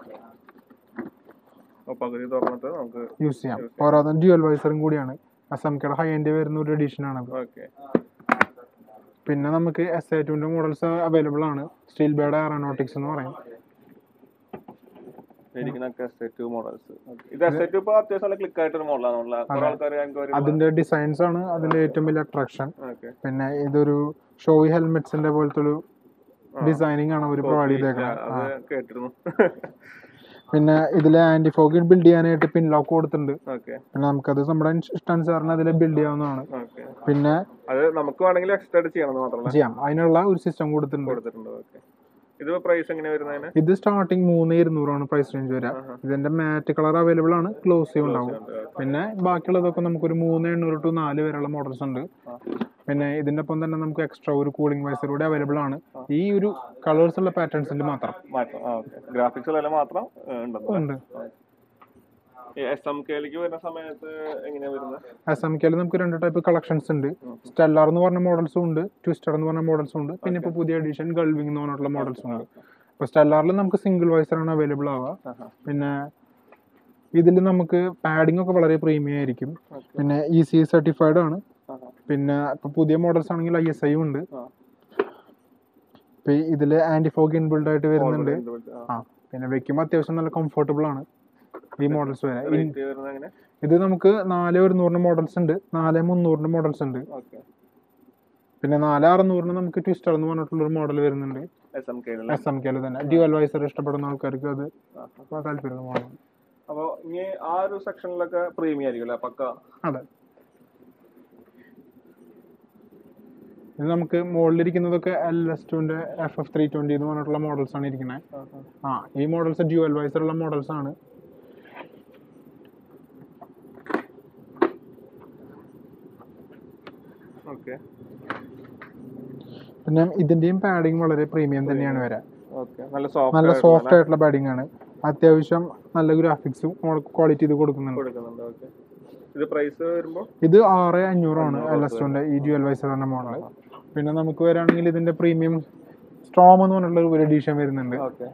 പകുതി തുറന്നിട്ട് നമുക്ക് യൂസ് ചെയ്യാം പോരാതെ ഡ്യുവൽ വൈസറും കൂടിയാണ് എസ് എം കെയുടെ ഹൈ എൻഡ് വരുന്ന ഒരു എഡിഷൻ ആണ് ഓക്കെ പിന്നെ നമുക്ക് എസ് ഐ ടുവിന്റെ മോഡൽസ് അവൈലബിൾ ആണ് സ്റ്റീൽ ബേഡ് എയറോനോട്ടിക്സ് എന്ന് പറയും ഇരിക്കുന്നൊക്കെ എസ് ടു മോഡൽസ് ഇത് എസ് ടു ഇപ്പൊ അത്യാവശ്യം നല്ല ക്ലിക്ക് ആയിട്ടൊരു മോഡലാണുള്ള കുറെ ആൾക്കാർ ഞങ്ങൾക്ക് അതിന്റെ ഡിസൈൻസ് ആണ് അതിന്റെ ഏറ്റവും വലിയ അട്രാക്ഷൻ ഓക്കെ പിന്നെ ഇതൊരു ഷോയി ഹെൽമെറ്റ്സിന്റെ പോലത്തെ ഒരു ഡിസൈനിങ് ആണ് അവർ പ്രൊവൈഡ് ചെയ്തേക്കുന്നത് അത് കേട്ടിരുന്നു പിന്നെ ഇതിൽ ആന്റി ഫോഗ് ബിൽഡ് ചെയ്യാനായിട്ട് പിൻ ലോക്ക് കൊടുത്തിട്ടുണ്ട് ഓക്കെ പിന്നെ നമുക്കത് നമ്മുടെ ഇഷ്ടാനുസാരണം അതിൽ ബിൽഡ് ചെയ്യാവുന്നതാണ് ഓക്കെ പിന്നെ അത് നമുക്ക് വേണമെങ്കിൽ എക്സ്ട്രാ ആയിട്ട് ചെയ്യണം മാത്രമല്ല ചെയ്യാം അതിനുള്ള ഒരു സിസ്റ്റം കൊടുത്തിട്ടുണ്ട് കൊടുത്തിട്ടുണ്ട് ഓക്കെ ഇത് പ്രൈസ് എങ്ങനെയാ വരുന്നതിന് ഇത് സ്റ്റാർട്ടിങ് മൂന്ന് ഇരുന്നൂറാണ് പ്രൈസ് റേഞ്ച് വരിക ഇതിന്റെ മാറ്റ് കളർ അവൈലബിൾ ആണ് ക്ലോസ് ഉണ്ടാവും പിന്നെ ബാക്കിയുള്ളതൊക്കെ നമുക്കൊരു മൂന്ന് എണ്ണൂറ് ടു നാല് വരെയുള്ള മോഡൽസ് ഉണ്ട് പിന്നെ ഇതിന്റെ ഒപ്പം തന്നെ നമുക്ക് എക്സ്ട്രാ ഒരു കൂളിംഗ് വൈസർ കൂടി അവൈലബിൾ ആണ് ഈ ഒരു കളേഴ്സ് ഉള്ള പാറ്റേൺസിൽ മാത്രം മാറ്റം ആ ഓക്കെ ഗ്രാഫിക്സ് മാത്രം ഉണ്ടെന്ന് ഉണ്ട് എസ് എം കെയിലേക്ക് വരുന്ന സമയത്ത് എങ്ങനെയാ വരുന്നത് എസ് എം കെയിൽ നമുക്ക് രണ്ട് ടൈപ്പ് കളക്ഷൻസ് ഉണ്ട് സ്റ്റെല്ലാർ എന്ന് പറഞ്ഞ മോഡൽസും ഉണ്ട് ട്വിസ്റ്റർ എന്ന് പറഞ്ഞ മോഡൽസും ഉണ്ട് പിന്നെ ഇപ്പോൾ പുതിയ എഡിഷൻ ഗൾവിംഗ് എന്ന് പറഞ്ഞിട്ടുള്ള മോഡൽസും ഉണ്ട് ഇപ്പോൾ സ്റ്റെല്ലാറിൽ നമുക്ക് സിംഗിൾ വൈസർ ആണ് അവൈലബിൾ ആവുക ആഹാ. പിന്നെ ഇതിൽ നമുക്ക് പാഡിംഗ് ഒക്കെ വളരെ പ്രീമിയം ആയിരിക്കും പിന്നെ ഇ സി സർട്ടിഫൈഡ് ആണ് ആഹാ. പിന്നെ ഇപ്പോൾ പുതിയ മോഡൽസ് ആണെങ്കിൽ ഐ എസ് ഐ ഉണ്ട് ആ. ഇപ്പൊ ഇതിൽ ആന്റി ഫോഗ് ഇൻബിൽഡ് ആയിട്ട് വരുന്നുണ്ട് ആ. ആ പിന്നെ വെക്കുമ്പോൾ അത്യാവശ്യം നല്ല കംഫർട്ടബിൾ ആണ് ഈ മോഡൽസ് വരെ ഇൻ- റേറ്റ് വരുന്നത് എങ്ങനെ ഇത് നമുക്ക് നാല് ഒരുന്നൂറിന്റെ മോഡൽസ് ഉണ്ട് നാല് മുന്നൂറിന്റെ മോഡൽസ് ഉണ്ട് ഓക്കെ പിന്നെ നാല് അറുന്നൂറിന് നമുക്ക് ട്വിസ്റ്റർ എന്ന് പറഞ്ഞിട്ടുള്ള ഒരു മോഡൽ വരുന്നുണ്ട് എസ് എം കെയിൽ എസ് എം കെയിൽ തന്നെ ഡ്യുവൽ വൈസർ ഇഷ്ടപ്പെടുന്ന ആൾക്കാർക്ക് അത് താല്പര്യം മോഡൽ അപ്പൊ ഇനി ആ ഒരു സെക്ഷനിലൊക്കെ പ്രീമിയം ആയിരിക്കും അല്ലേ പക്ക അതെ ഇത് നമുക്ക് മുകളിലിരിക്കുന്നതൊക്കെ എൽ എസ് ടുവിന്റെ എഫ് എഫ് ത്രീ ട്വന്റി എന്ന് പറഞ്ഞിട്ടുള്ള മോഡൽസ് ആണ് ഇരിക്കുന്നത് ആ ഈ മോഡൽസ് ഡ്യുവൽ വൈസർ ഉള്ള മോഡൽസ് ആണ് ഓക്കെ പിന്നെ ഇതിന്റെയും പാഡിങ് വളരെ പ്രീമിയം തന്നെയാണ് വരാൻ ഓക്കെ നല്ല സോഫ്റ്റ് നല്ല സോഫ്റ്റ് ആയിട്ടുള്ള പാഡിംഗ് ആണ് അത്യാവശ്യം നല്ല ഗ്രാഫിക്സും ക്വാളിറ്റി ഇത് കൊടുക്കുന്നുണ്ട് കൊടുക്കുന്നുണ്ട് ഓക്കെ ഇത് പ്രൈസ് വരുമ്പോ ഇത് ആറ് അഞ്ഞൂറാണ് എൽ എസ് ടുവിന്റെ ഈ ഡ്യുവൽ വൈസർ എന്ന മോഡൽ പിന്നെ നമുക്ക് വരാണെങ്കിൽ ഇതിന്റെ പ്രീമിയം സ്ട്രോം എന്ന് പറഞ്ഞിട്ടുള്ള ഒരു എഡീഷൻ വരുന്നുണ്ട് ഓക്കെ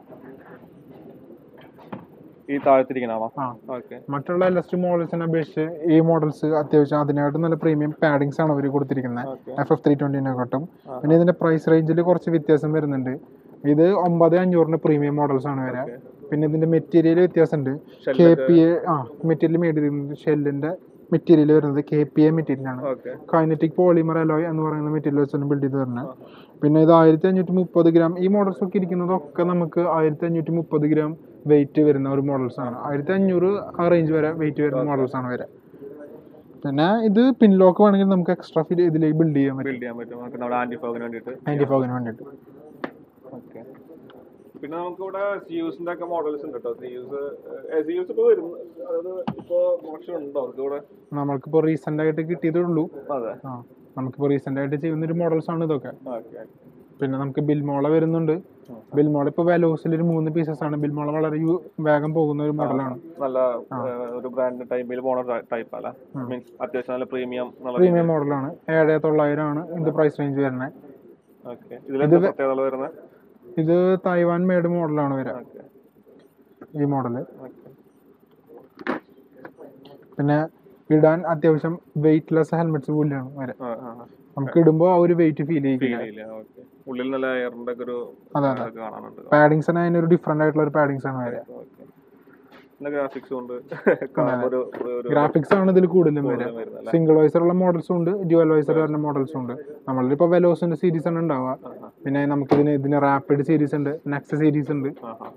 ഈ താഴത്തിരിക്കണാണോ ആ ഓക്കെ മറ്റുള്ള എൽ എസ് ടു മോഡൽസിനെ അപേക്ഷിച്ച് ഈ മോഡൽസ് അത്യാവശ്യം അതിനായിട്ട് നല്ല പ്രീമിയം പാഡിങ്സ് ആണ് അവർ കൊടുത്തിരിക്കുന്നത് ഓക്കെ എഫ് എഫ് ത്രീ ട്വന്റിനെക്കാട്ടും പിന്നെ ഇതിന്റെ പ്രൈസ് റേഞ്ചിൽ കുറച്ച് വ്യത്യാസം വരുന്നുണ്ട് ഇത് ഒമ്പത് അഞ്ഞൂറിന് പ്രീമിയം മോഡൽസ് ആണ് വരിക പിന്നെ ഇതിന്റെ മെറ്റീരിയൽ വ്യത്യാസമുണ്ട് കെ പി എ ആ മെറ്റീരിയൽ മേഡ് ചെയ്തിരുന്നത് ഷെല്ലിന്റെ മെറ്റീരിയൽ വരുന്നത് കെ പി എ മെറ്റീരിയൽ ആണ് ഓക്കെ കൈനറ്റിക് പോളിമർ അലോയ് എന്ന് പറയുന്ന മെറ്റീരിയൽ വെച്ചാണ് ബിൽഡ് ചെയ്ത് വരുന്നത് പിന്നെ ഇത് ആയിരത്തി അഞ്ഞൂറ്റി മുപ്പത് ഗ്രാം ഈ മോഡൽസ് ഒക്കെ ഇരിക്കുന്നതൊക്കെ നമുക്ക് ആയിരത്തി അഞ്ഞൂറ്റി മുപ്പത് ഗ്രാം വെയിറ്റ് വരുന്ന ഒരു മോഡൽസ് ആണ് ആയിരത്തി അഞ്ഞൂറ് ആ റേഞ്ച് വരെ വെയിറ്റ് വരുന്ന മോഡൽസ് ആണ് വരെ പിന്നെ ഇത് പിൻ ലോക്ക് വേണമെങ്കിൽ നമുക്ക് എക്സ്ട്രാ ഫിൽ ഇതിലേക്ക് ബിൽഡ് ചെയ്യാൻ പറ്റും ബിൽഡ് ചെയ്യാൻ പറ്റും നമുക്ക് നമ്മുടെ ആന്റി ഫോഗിന് വേണ്ടിയിട്ട് ആന്റി ഫോഗിന് വേണ്ടിയിട്ട് ഓക്കെ പിന്നെ നമുക്ക് ഇവിടെ സിയൂസിന്റെ ഒക്കെ മോഡൽസ് ഉണ്ട് കേട്ടോ സിയൂസ് സിയൂസ് ഇപ്പൊ വരുന്നു അതായത് ഇപ്പോ മോശം ഉണ്ടോ അവർക്ക് ഇവിടെ നമ്മൾക്കിപ്പോൾ റീസെന്റ് ആയിട്ട് കിട്ടിയതേ ഉള്ളൂ അതെ ആ നമുക്കിപ്പോൾ റീസെന്റ് ആയിട്ട് ചെയ്യുന്ന ഒരു മോഡൽസ് ആണ് ഇതൊക്കെ ഓക്കെ പിന്നെ നമുക്ക് ബിൽമോള വരുന്നുണ്ട് ബിൽമോള ഇപ്പോൾ വെലോസിൽ ഒരു മൂന്ന് പീസസ് ആണ് ബിൽമോള വളരെ യു- വേഗം പോകുന്ന ഒരു മോഡലാണ് നല്ല ഏഹ്, ഒരു ബ്രാൻഡ് ടൈപ്പിൽ പോണ ടൈപ്പ് അല്ല മീൻസ് അത്യാവശ്യം നല്ല പ്രീമിയം എന്നുള്ള പ്രീമിയം മോഡലാണ് ഏഴ് തൊള്ളായിരം ആണ് ഇത് പ്രൈസ് റേഞ്ച് വരുന്നത് ഓക്കെ ഇതിലെന്താ പ്രത്യേകത വരുന്നത് ഇത് തായ്വാൻ മേഡ് മോഡലാണ് വരിക ഓക്കെ ഈ മോഡല് ഓക്കെ പിന്നെ ഇടാൻ അത്യാവശ്യം വെയിറ്റ്ലെസ് ഹെൽമെറ്റ്സ് പോലെയാണ് വരെ ആ ആ ആ. നമുക്ക് ഇടുമ്പോൾ ആ ഒരു വെയിറ്റ് ഫീൽ ചെയ്യിക്കില്ല ഫീൽ ചെയ്യില്ല ഓക്കെ ഉള്ളിൽ നല്ല എയറിന്റെ ഒക്കെ ഒരു അതെ, ഇതൊക്കെ കാണാനുണ്ട് പാഡിങ്സ് അതിന് ഒരു ഡിഫറെന്റ് ആയിട്ടുള്ള ഒരു പാഡിങ്സ് ആണ് വരിക ഓക്കെ നല്ല ഗ്രാഫിക്സ് കൊണ്ട് കാണുമ്പോൾ ഒരു ഒരു- ഒരു ഗ്രാഫിക്സ് ആണ് ഇതിൽ കൂടുതലും വരിക വരുന്നത് സിംഗിൾ വൈസർ ഉള്ള മോഡൽസും ഉണ്ട് ഡ്യുവൽ വൈസർ വരുന്ന മോഡൽസും ഉണ്ട് നമ്മളിപ്പോ വെലോസിന്റെ സീരീസ് ആണ് ഉണ്ടാവുക പിന്നെ നമുക്ക് ഇതിന് ഇതിന് റാപ്പിഡ് സീരീസ് ഉണ്ട് നെക്സ്റ്റ് സീരീസ് ഉണ്ട്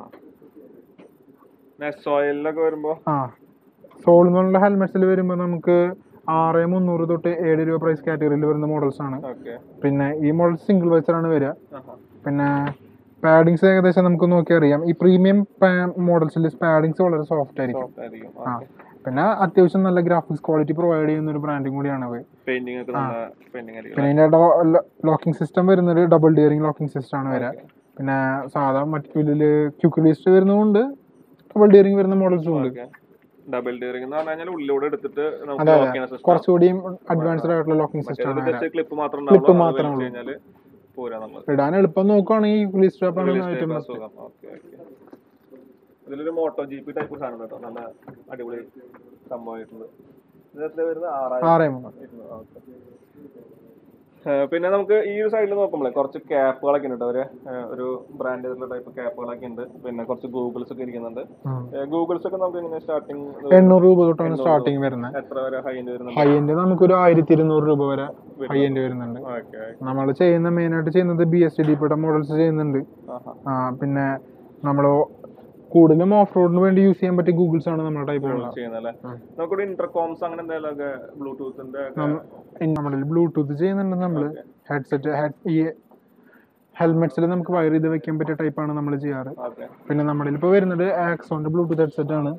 സോയിലൊക്കെ വരുമ്പോ ആ സോൾ എന്നുള്ള ഹെൽമെറ്റ്സിൽ വരുമ്പോൾ നമുക്ക് ആറ് മുന്നൂറ് തൊട്ട് ഏഴ് രൂപ പ്രൈസ് കാറ്റഗറിയിൽ വരുന്ന മോഡൽസ് ആണ് ഓക്കെ പിന്നെ ഈ മോഡൽ സിംഗിൾ വൈസർ ആണ് വരിക പിന്നെ പാഡിങ്സ് ഏകദേശം നമുക്ക് നോക്കി അറിയാം ഈ പ്രീമിയം മോഡൽസിൽ പാഡിങ്സ് വളരെ സോഫ്റ്റ് ആയിരിക്കും ആയിരിക്കും ആ പിന്നെ അത്യാവശ്യം നല്ല ഗ്രാഫിക്സ് ക്വാളിറ്റി പ്രൊവൈഡ് ചെയ്യുന്ന ഒരു ബ്രാൻഡും കൂടിയാണ് അത് പെയിന്റിംഗ് ഒക്കെ നല്ല പെയിന്റിംഗ് ആയിരിക്കും പിന്നെ ഇതിന്റെ ലോക്കിംഗ് സിസ്റ്റം വരുന്നത് ഡബിൾ ഡിയറിംഗ് ലോക്കിംഗ് സിസ്റ്റം ആണ് വരിക പിന്നെ സാധാ മറ്റു ക്യൂക്ക് ലിസ്റ്റ് വരുന്നതുകൊണ്ട് ഡബിൾ ഡിയറിംഗ് വരുന്ന മോഡൽസും ഉണ്ട് ഡബിൾ ഡിയറിംഗ് എന്ന് പറഞ്ഞു കഴിഞ്ഞാൽ ഉള്ളിലൂടെ എടുത്തിട്ട് നമുക്ക് അതെ, ലോക്ക് അതെ. ചെയ്യുന്ന സിസ്റ്റം കുറച്ചുകൂടിയും അഡ്വാൻസ്ഡ് ആയിട്ടുള്ള ലോക്കിംഗ് സിസ്റ്റം ആണ് വരിക ജസ്റ്റ് ക്ലിപ്പ് മാത്രം Clip ഉണ്ടാവുള്ളൂ മാത്രമേ അത് ഉള്ളൂ. വലിച്ച് കഴിഞ്ഞാല് പോരാ നമ്മള് ഇടാൻ എളുപ്പം നോക്കുവാണെങ്കിൽ ക്യൂക്ക് ലിസ്റ്റ് ആണ് ഏറ്റവും best. സുഖം ഓക്കെ ഓക്കെ ഇതിലൊരു മോട്ടോ ജി പി ടൈപ്പ് സാധനം കേട്ടോ നല്ല അടിപൊളി സംഭവമായിട്ടുണ്ട് ഇത് എത്ര വരുന്നത് ആറായിരം ആറേ മൂന്ന് ഓക്കെ ഏഹ് പിന്നെ നമുക്ക് ഈ ഒരു സൈഡിൽ നോക്കുമ്പോഴേ കുറച്ച് ക്യാപ്പുകളൊക്കെ ഉണ്ട് ഒരു ഒരു ബ്രാൻഡ് ചെയ്തിട്ടുള്ള ടൈപ്പ് ക്യാപ്പുകളൊക്കെ ഉണ്ട് പിന്നെ കുറച്ച് ഗൂഗിൾസ് ഒക്കെ ഇരിക്കുന്നുണ്ട് ഉം. ഗൂഗിൾസ് ഒക്കെ നമുക്ക് എങ്ങനെ സ്റ്റാർട്ടിങ് എണ്ണൂറ് രൂപ തൊട്ടാണ് സ്റ്റാർട്ടിങ് വരുന്നത് എത്ര വരെ ഹൈ എൻഡ് വരുന്നുണ്ട് ഹൈ എൻഡ് നമുക്കൊരു ആയിരത്തി ഇരുന്നൂറ് രൂപ വരെ ഹൈ എൻഡ് വരുന്നുണ്ട് ഓക്കെ നമ്മൾ ചെയ്യുന്ന മെയിൻ ആയിട്ട് ചെയ്യുന്നത് ബി എസ് ഡി പെട്ട മോഡൽസ് ചെയ്യുന്നുണ്ട് ആഹാ ആ, പിന്നെ നമ്മൾ കൂടുതലും ഓഫ് റോഡിന് വേണ്ടി യൂസ് ചെയ്യാൻ പറ്റിയ ഗൂഗിൾസ് ആണ് നമ്മുടെ ടൈപ്പുള്ളത് ചെയ്യുന്നല്ലേ നമുക്കിവിടെ ഇന്റർകോംസ് അങ്ങനെ എന്തെങ്കിലും ഒക്കെ ബ്ലൂടൂത്തിന്റെ നമ്മളിൽ ബ്ലൂടൂത്ത് ചെയ്യുന്നുണ്ട് നമ്മൾ ഹെഡ്സെറ്റ് ഹെഡ് ഈ ഹെൽമെറ്റ്സിൽ നമുക്ക് വയർ ചെയ്ത് വെക്കാൻ പറ്റിയ ടൈപ്പാണ് നമ്മൾ ചെയ്യാറ് ഓക്കെ പിന്നെ നമ്മളിൽ ഇപ്പോൾ വരുന്നത് ആക്സോന്റെ ബ്ലൂടൂത്ത് ഹെഡ്സെറ്റ് ആണ്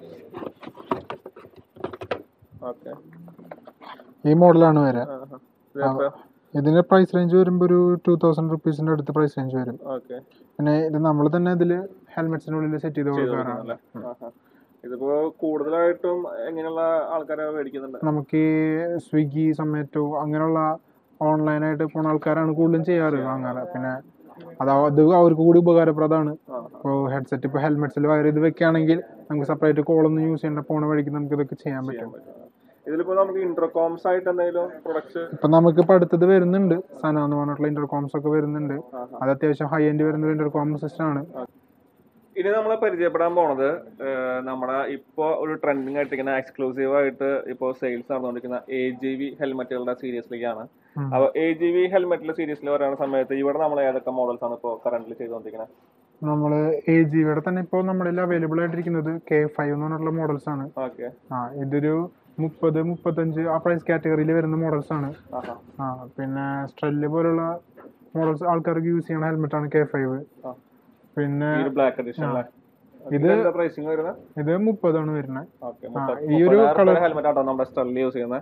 ഓക്കെ ഈ മോഡലാണ് വരിക ഇതിന്റെ പ്രൈസ് റേഞ്ച് വരുമ്പോൾ ഒരു ടൂ തൗസൻഡ് റുപ്പീസിന്റെ അടുത്ത് പ്രൈസ് റേഞ്ച് വരും ഓക്കെ പിന്നെ ഇത് നമ്മൾ തന്നെ ഇതിൽ ഹെൽമെറ്റ്സിനുള്ളിൽ സെറ്റ് ചെയ്ത് കൊടുക്കാറാണ് ഇതിപ്പോ കൂടുതലായിട്ടും എങ്ങനെയുള്ള ആൾക്കാരെ മേടിക്കുന്നുണ്ട് നമുക്ക് ഈ സ്വിഗ്ഗി സൊമാറ്റോ അങ്ങനെയുള്ള ഓൺലൈനായിട്ട് പോണ ആൾക്കാരാണ് കൂടുതലും ചെയ്യാറ് വാങ്ങാറ് പിന്നെ അത് അവ- അത് അവർക്ക് കൂടി ഉപകാരപ്രദമാണ് ഇപ്പോൾ ഹെഡ്സെറ്റ് ഇപ്പോൾ ഹെൽമെറ്റ്സിൽ വയർ ചെയ്ത് വെക്കുകയാണെങ്കിൽ നമുക്ക് സെപ്പറേറ്റ് കോളൊന്നും യൂസ് ചെയ്യേണ്ട പോണ വഴിക്ക് നമുക്ക് ഇതൊക്കെ ചെയ്യാൻ പറ്റും ഇതിലിപ്പോ നമുക്ക് ഇന്റർകോംസ് ആയിട്ട് എന്തെങ്കിലും പ്രൊഡക്ട്സ് ഇപ്പൊ നമുക്ക് ഇപ്പൊ അടുത്തത് വരുന്നുണ്ട് സന എന്ന് പറഞ്ഞിട്ടുള്ള ഇന്റർകോംസ് ഒക്കെ വരുന്നുണ്ട് അത് അത്യാവശ്യം ഹൈ എൻഡ് വരുന്ന ഒരു ഇന്റർകോം സിസ്റ്റം ആണ് ഇനി നമ്മൾ പരിചയപ്പെടാൻ പോണത് ഏഹ്, നമ്മുടെ ഇപ്പോ ഒരു ട്രെൻഡിങ് ആയിട്ടിരിക്കുന്ന എക്സ്ക്ലൂസീവ് ആയിട്ട് ഇപ്പോൾ സെയിൽസ് നടന്നുകൊണ്ടിരിക്കുന്ന എ ജി വി ഹെൽമെറ്റുകളുടെ സീരീസിലേക്കാണ് ഉം. അപ്പൊ എ ജി വി ഹെൽമെറ്റിലെ സീരീസിൽ പറയുന്ന സമയത്ത് ഇവിടെ നമ്മൾ ഏതൊക്കെ മോഡൽസ് ആണ് ഇപ്പോൾ കറന്റ് ചെയ്തുകൊണ്ടിരിക്കുന്നത് നമ്മൾ എ ജിയുടെ തന്നെ ഇപ്പോൾ നമ്മുടെ അവൈലബിൾ ആയിട്ടിരിക്കുന്നത് കെ ഫൈവ് എന്ന് പറഞ്ഞിട്ടുള്ള മോഡൽസ് ആണ് ഓക്കെ ആ ഇതൊരു മുപ്പത് മുപ്പത്തഞ്ച് ആ പ്രൈസ് കാറ്റഗറിയിൽ വരുന്ന മോഡൽസ് ആണ് ആഹാ ആ പിന്നെ സ്ട്രെല്ല് പോലുള്ള മോഡൽസ് ആൾക്കാർക്ക് യൂസ് ചെയ്യുന്ന ഹെൽമെറ്റ് ആണ് കെ ഫൈവ് ആ. പിന്നെ ഈ ഒരു ബ്ലാക്ക് എഡിഷൻ അല്ലേ ഇത് ഇത് പ്രൈസിങ് വരുന്നത് ഇത് മുപ്പതാണ് വരുന്നത് ഓക്കെ ഈ ഒരു colour- ഹെൽമെറ്റ് ആട്ടോ നമ്മുടെ സ്റ്റെല്ലി യൂസ് ചെയ്യുന്നത്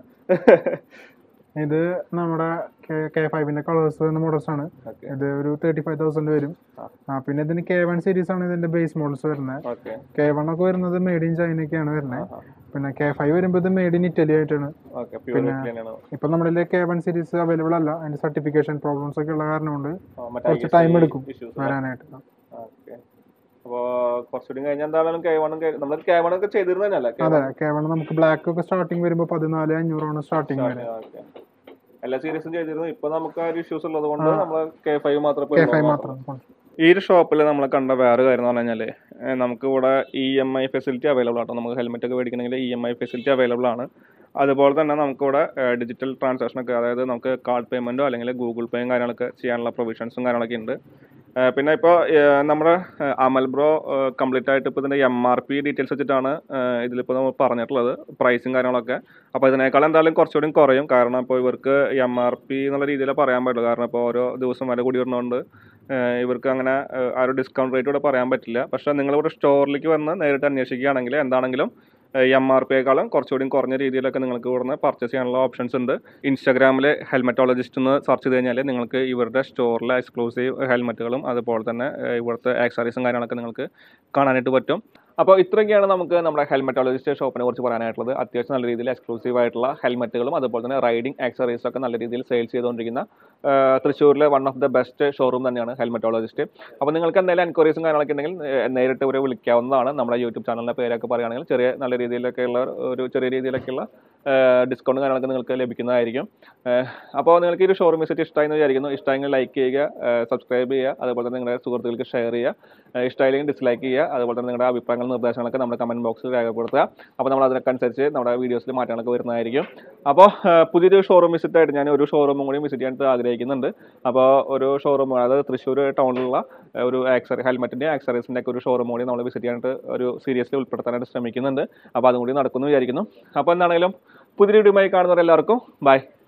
ഇത് നമ്മുടെ കെ ഫൈവിന്റെ കളേഴ്സ് വരുന്ന മോഡൽസ് ആണ് ഓക്കെ ഇത് ഒരു തേർട്ടി ഫൈവ് തൗസൻഡ് വരും ആ. ആ പിന്നെ ഇതിന് കെ വൺ സീരീസ് ആണ് ഇതിന്റെ ബേസ് മോഡൽസ് വരുന്നത് ഓക്കെ കെ വൺ ഒക്കെ വരുന്നത് മെയ്ഡ് ഇൻ ചൈനയൊക്കെയാണ് വരുന്നത് പിന്നെ കെ ഫൈവ് വരുമ്പോൾ ഇത് മെയ്ഡ് ഇൻ ഇറ്റലി ആയിട്ടാണ് ഓക്കെ പ്യൂർ തന്നെയാണ് ഇപ്പൊ നമ്മുടെ കെ വൺ സീരീസ് അവൈലബിൾ അല്ല അതിന്റെ സർട്ടിഫിക്കേഷൻ പ്രോബ്ലംസ് ഒക്കെ ഉള്ള കാരണം കൊണ്ട് കുറച്ച് time എടുക്കും. ഇഷ്യൂസ് വരാനായിട്ട് ഓക്കെ അപ്പോ കുറച്ചുകൂടി കഴിഞ്ഞാൽ എന്തായാലും കെ വൺ നമ്മൾ കെ വൺ ഒക്കെ ചെയ്തിരുന്നതല്ലേ അതെ കെ വൺ നമുക്ക് ബ്ലാക്ക് ഒക്കെ സ്റ്റാർട്ടിങ് വരുമ്പോൾ പതിനാല് അഞ്ഞൂറാണ് സ്റ്റാർട്ടിങ് വരെ ഓക്കെ എല്ലാ സീരീസും ചെയ്തിരുന്നു ഇപ്പൊ നമുക്ക് ആ ഒരു ഇഷ്യൂസ് ഉള്ളത് കൊണ്ട് നമ്മൾ കെ ഫൈവ് മാത്രമേ കെ ഇപ്പൊ ഫൈവ് ഉള്ളൂ. മാത്രം ഈ ഒരു ഷോപ്പിൽ നമ്മൾ കണ്ട വേറെ കാര്യം എന്ന് പറഞ്ഞു കഴിഞ്ഞാൽ നമുക്ക് ഇവിടെ E M I facility available ആട്ടോ നമുക്ക് ഹെൽമെറ്റ് ഒക്കെ മേടിക്കണമെങ്കിൽ E M I facility available ആണ് അതുപോലെ തന്നെ നമുക്കിവിടെ ഡിജിറ്റൽ ട്രാൻസാക്ഷൻ ഒക്കെ അതായത് നമുക്ക് കാർഡ് പേയ്മെൻറ്റോ അല്ലെങ്കിൽ ഗൂഗിൾ പേയും കാര്യങ്ങളൊക്കെ ചെയ്യാനുള്ള പ്രൊവിഷൻസും കാര്യങ്ങളൊക്കെ ഉണ്ട് ഏഹ് പിന്നെ ഇപ്പോൾ നമ്മുടെ ഏഹ് അമൽ ബ്രോ കംപ്ലീറ്റ് ആയിട്ട് ഇപ്പോൾ ഇതിൻ്റെ എം ആർ പി ഡീറ്റെയിൽസ് വെച്ചിട്ടാണ് ഏഹ് ഇതിലിപ്പോൾ നമ്മൾ പറഞ്ഞിട്ടുള്ളത് പ്രൈസും കാര്യങ്ങളൊക്കെ അപ്പോൾ ഇതിനേക്കാൾ എന്തായാലും കുറച്ചുകൂടി കുറയും കാരണം ഇപ്പോൾ ഇവർക്ക് എം ആർ പി എന്നുള്ള രീതിയിൽ പറയാൻ പറ്റുള്ളൂ കാരണം ഇപ്പോൾ ഓരോ ദിവസം വില കൂടി വരുന്നതുകൊണ്ട് ഏഹ് ഇവർക്ക് അങ്ങനെ ഏഹ് ആ ഒരു ഡിസ്കൗണ്ട് റേറ്റ് ഇവിടെ പറയാൻ പറ്റില്ല പക്ഷേ നിങ്ങളിവിടെ സ്റ്റോറിലേക്ക് വന്ന് നേരിട്ട് അന്വേഷിക്കുകയാണെങ്കിൽ എന്താണെങ്കിലും എം ആർ പിയേക്കാളും കുറച്ചുകൂടി കുറഞ്ഞ രീതിയിലൊക്കെ നിങ്ങൾക്ക് ഇവിടുന്ന് പർച്ചേസ് ചെയ്യാനുള്ള ഓപ്ഷൻസ് ഉണ്ട് ഇൻസ്റ്റാഗ്രാമിൽ ഹെൽമെറ്റോളജിസ്റ്റ് എന്ന് സെർച്ച് ചെയ്ത് കഴിഞ്ഞാൽ നിങ്ങൾക്ക് ഇവരുടെ സ്റ്റോറിലെ എക്സ്ക്ലൂസീവ് ഹെൽമെറ്റുകളും അതുപോലെ തന്നെ ഏഹ്, ഇവിടുത്തെ ആക്സറീസും കാര്യങ്ങളൊക്കെ നിങ്ങൾക്ക് കാണാനായിട്ട് പറ്റും അപ്പോൾ ഇത്രയൊക്കെയാണ് നമുക്ക് നമ്മുടെ ഹെൽമെറ്റോളജിസ്റ്റ് ഷോപ്പിനെ കുറിച്ച് പറയാനായിട്ടുള്ളത് അത്യാവശ്യം നല്ല രീതിയിൽ എക്സ്ക്ലൂസീവ് ആയിട്ടുള്ള ഹെൽമെറ്റുകളും അതുപോലെ തന്നെ റൈഡിംഗ് ആക്സറീസും ഒക്കെ നല്ല രീതിയിൽ സെയിൽസ് ചെയ്തുകൊണ്ടിരിക്കുന്ന ആ, തൃശ്ശൂരിലെ one of the best showroom തന്നെയാണ് ഹെൽമെറ്റോളജിസ്റ്റ് അപ്പോൾ നിങ്ങൾക്ക് എന്തെങ്കിലും എൻക്വയറീസും കാര്യങ്ങളൊക്കെ ഉണ്ടെങ്കിൽ ഏ, നേരിട്ട് ഇവരെ വിളിക്കാവുന്നതാണ് നമ്മുടെ യൂട്യൂബ് ചാനലിൻ്റെ പേരൊക്കെ പറയുകയാണെങ്കിൽ ചെറിയ നല്ല രീതിയിലൊക്കെയുള്ള ഒരു ചെറിയ രീതിയിലൊക്കെയുള്ള ഡിസ്കൗണ്ട് കാര്യങ്ങളൊക്കെ നിങ്ങൾക്ക് ലഭിക്കുന്നതായിരിക്കും അപ്പോൾ നിങ്ങൾക്ക് ഈ ഒരു ഷോറൂം വിസിറ്റ് ഇഷ്ടമായി എന്ന് വിചാരിക്കുന്നു ഇഷ്ടമെങ്കിൽ ലൈക്ക് ചെയ്യുക സബ്സ്ക്രൈബ് ചെയ്യുക അതുപോലെ തന്നെ നിങ്ങളുടെ സുഹൃത്തുക്കൾക്ക് ഷെയർ ചെയ്യുക ഏഹ് ഇഷ്ടമായില്ലെങ്കിൽ ഡിസ്ലൈക്ക് ചെയ്യുക അതുപോലെ തന്നെ നിങ്ങളുടെ അഭിപ്രായങ്ങളും നിർദ്ദേശങ്ങളൊക്കെ നമ്മുടെ കമൻറ്റ് ബോക്സിൽ രേഖപ്പെടുത്തുക അപ്പോൾ നമ്മൾ അതിനൊക്കെ അനുസരിച്ച് നമ്മുടെ വീഡിയോസിൽ മാറ്റങ്ങളൊക്കെ വരുന്നതായിരിക്കും അപ്പോൾ ഏഹ് പുതിയൊരു ഷോറൂം വിസിറ്റ് ആയിട്ട് ഞാൻ ഒരു ഷോറൂമും കൂടി വിസിറ്റ് ചെയ്യാൻ ആഗ്രഹിക്കുന്നുണ്ട് അപ്പോൾ ഒരു ഷോറൂം അതായത് തൃശ്ശൂർ ടൗണിലുള്ള ഏഹ് ഒരു ആക്സറി ഹെൽമെറ്റിൻ്റെ ആക്സറീസിൻ്റെ ഒക്കെ ഒരു ഷോറൂം കൂടി നമ്മൾ വിസിറ്റ് ചെയ്യാനായിട്ട് ഒരു സീരിയസ്ലി ഉൾപ്പെടുത്താനായിട്ട് ശ്രമിക്കുന്നുണ്ട് അപ്പോൾ അതും കൂടി നടക്കുമെന്ന് വിചാരിക്കുന്നു അപ്പോൾ എന്താണെങ്കിലും പുതിയ വീഡിയോയുമായി കാണുന്നവരെല്ലാവർക്കും ബൈ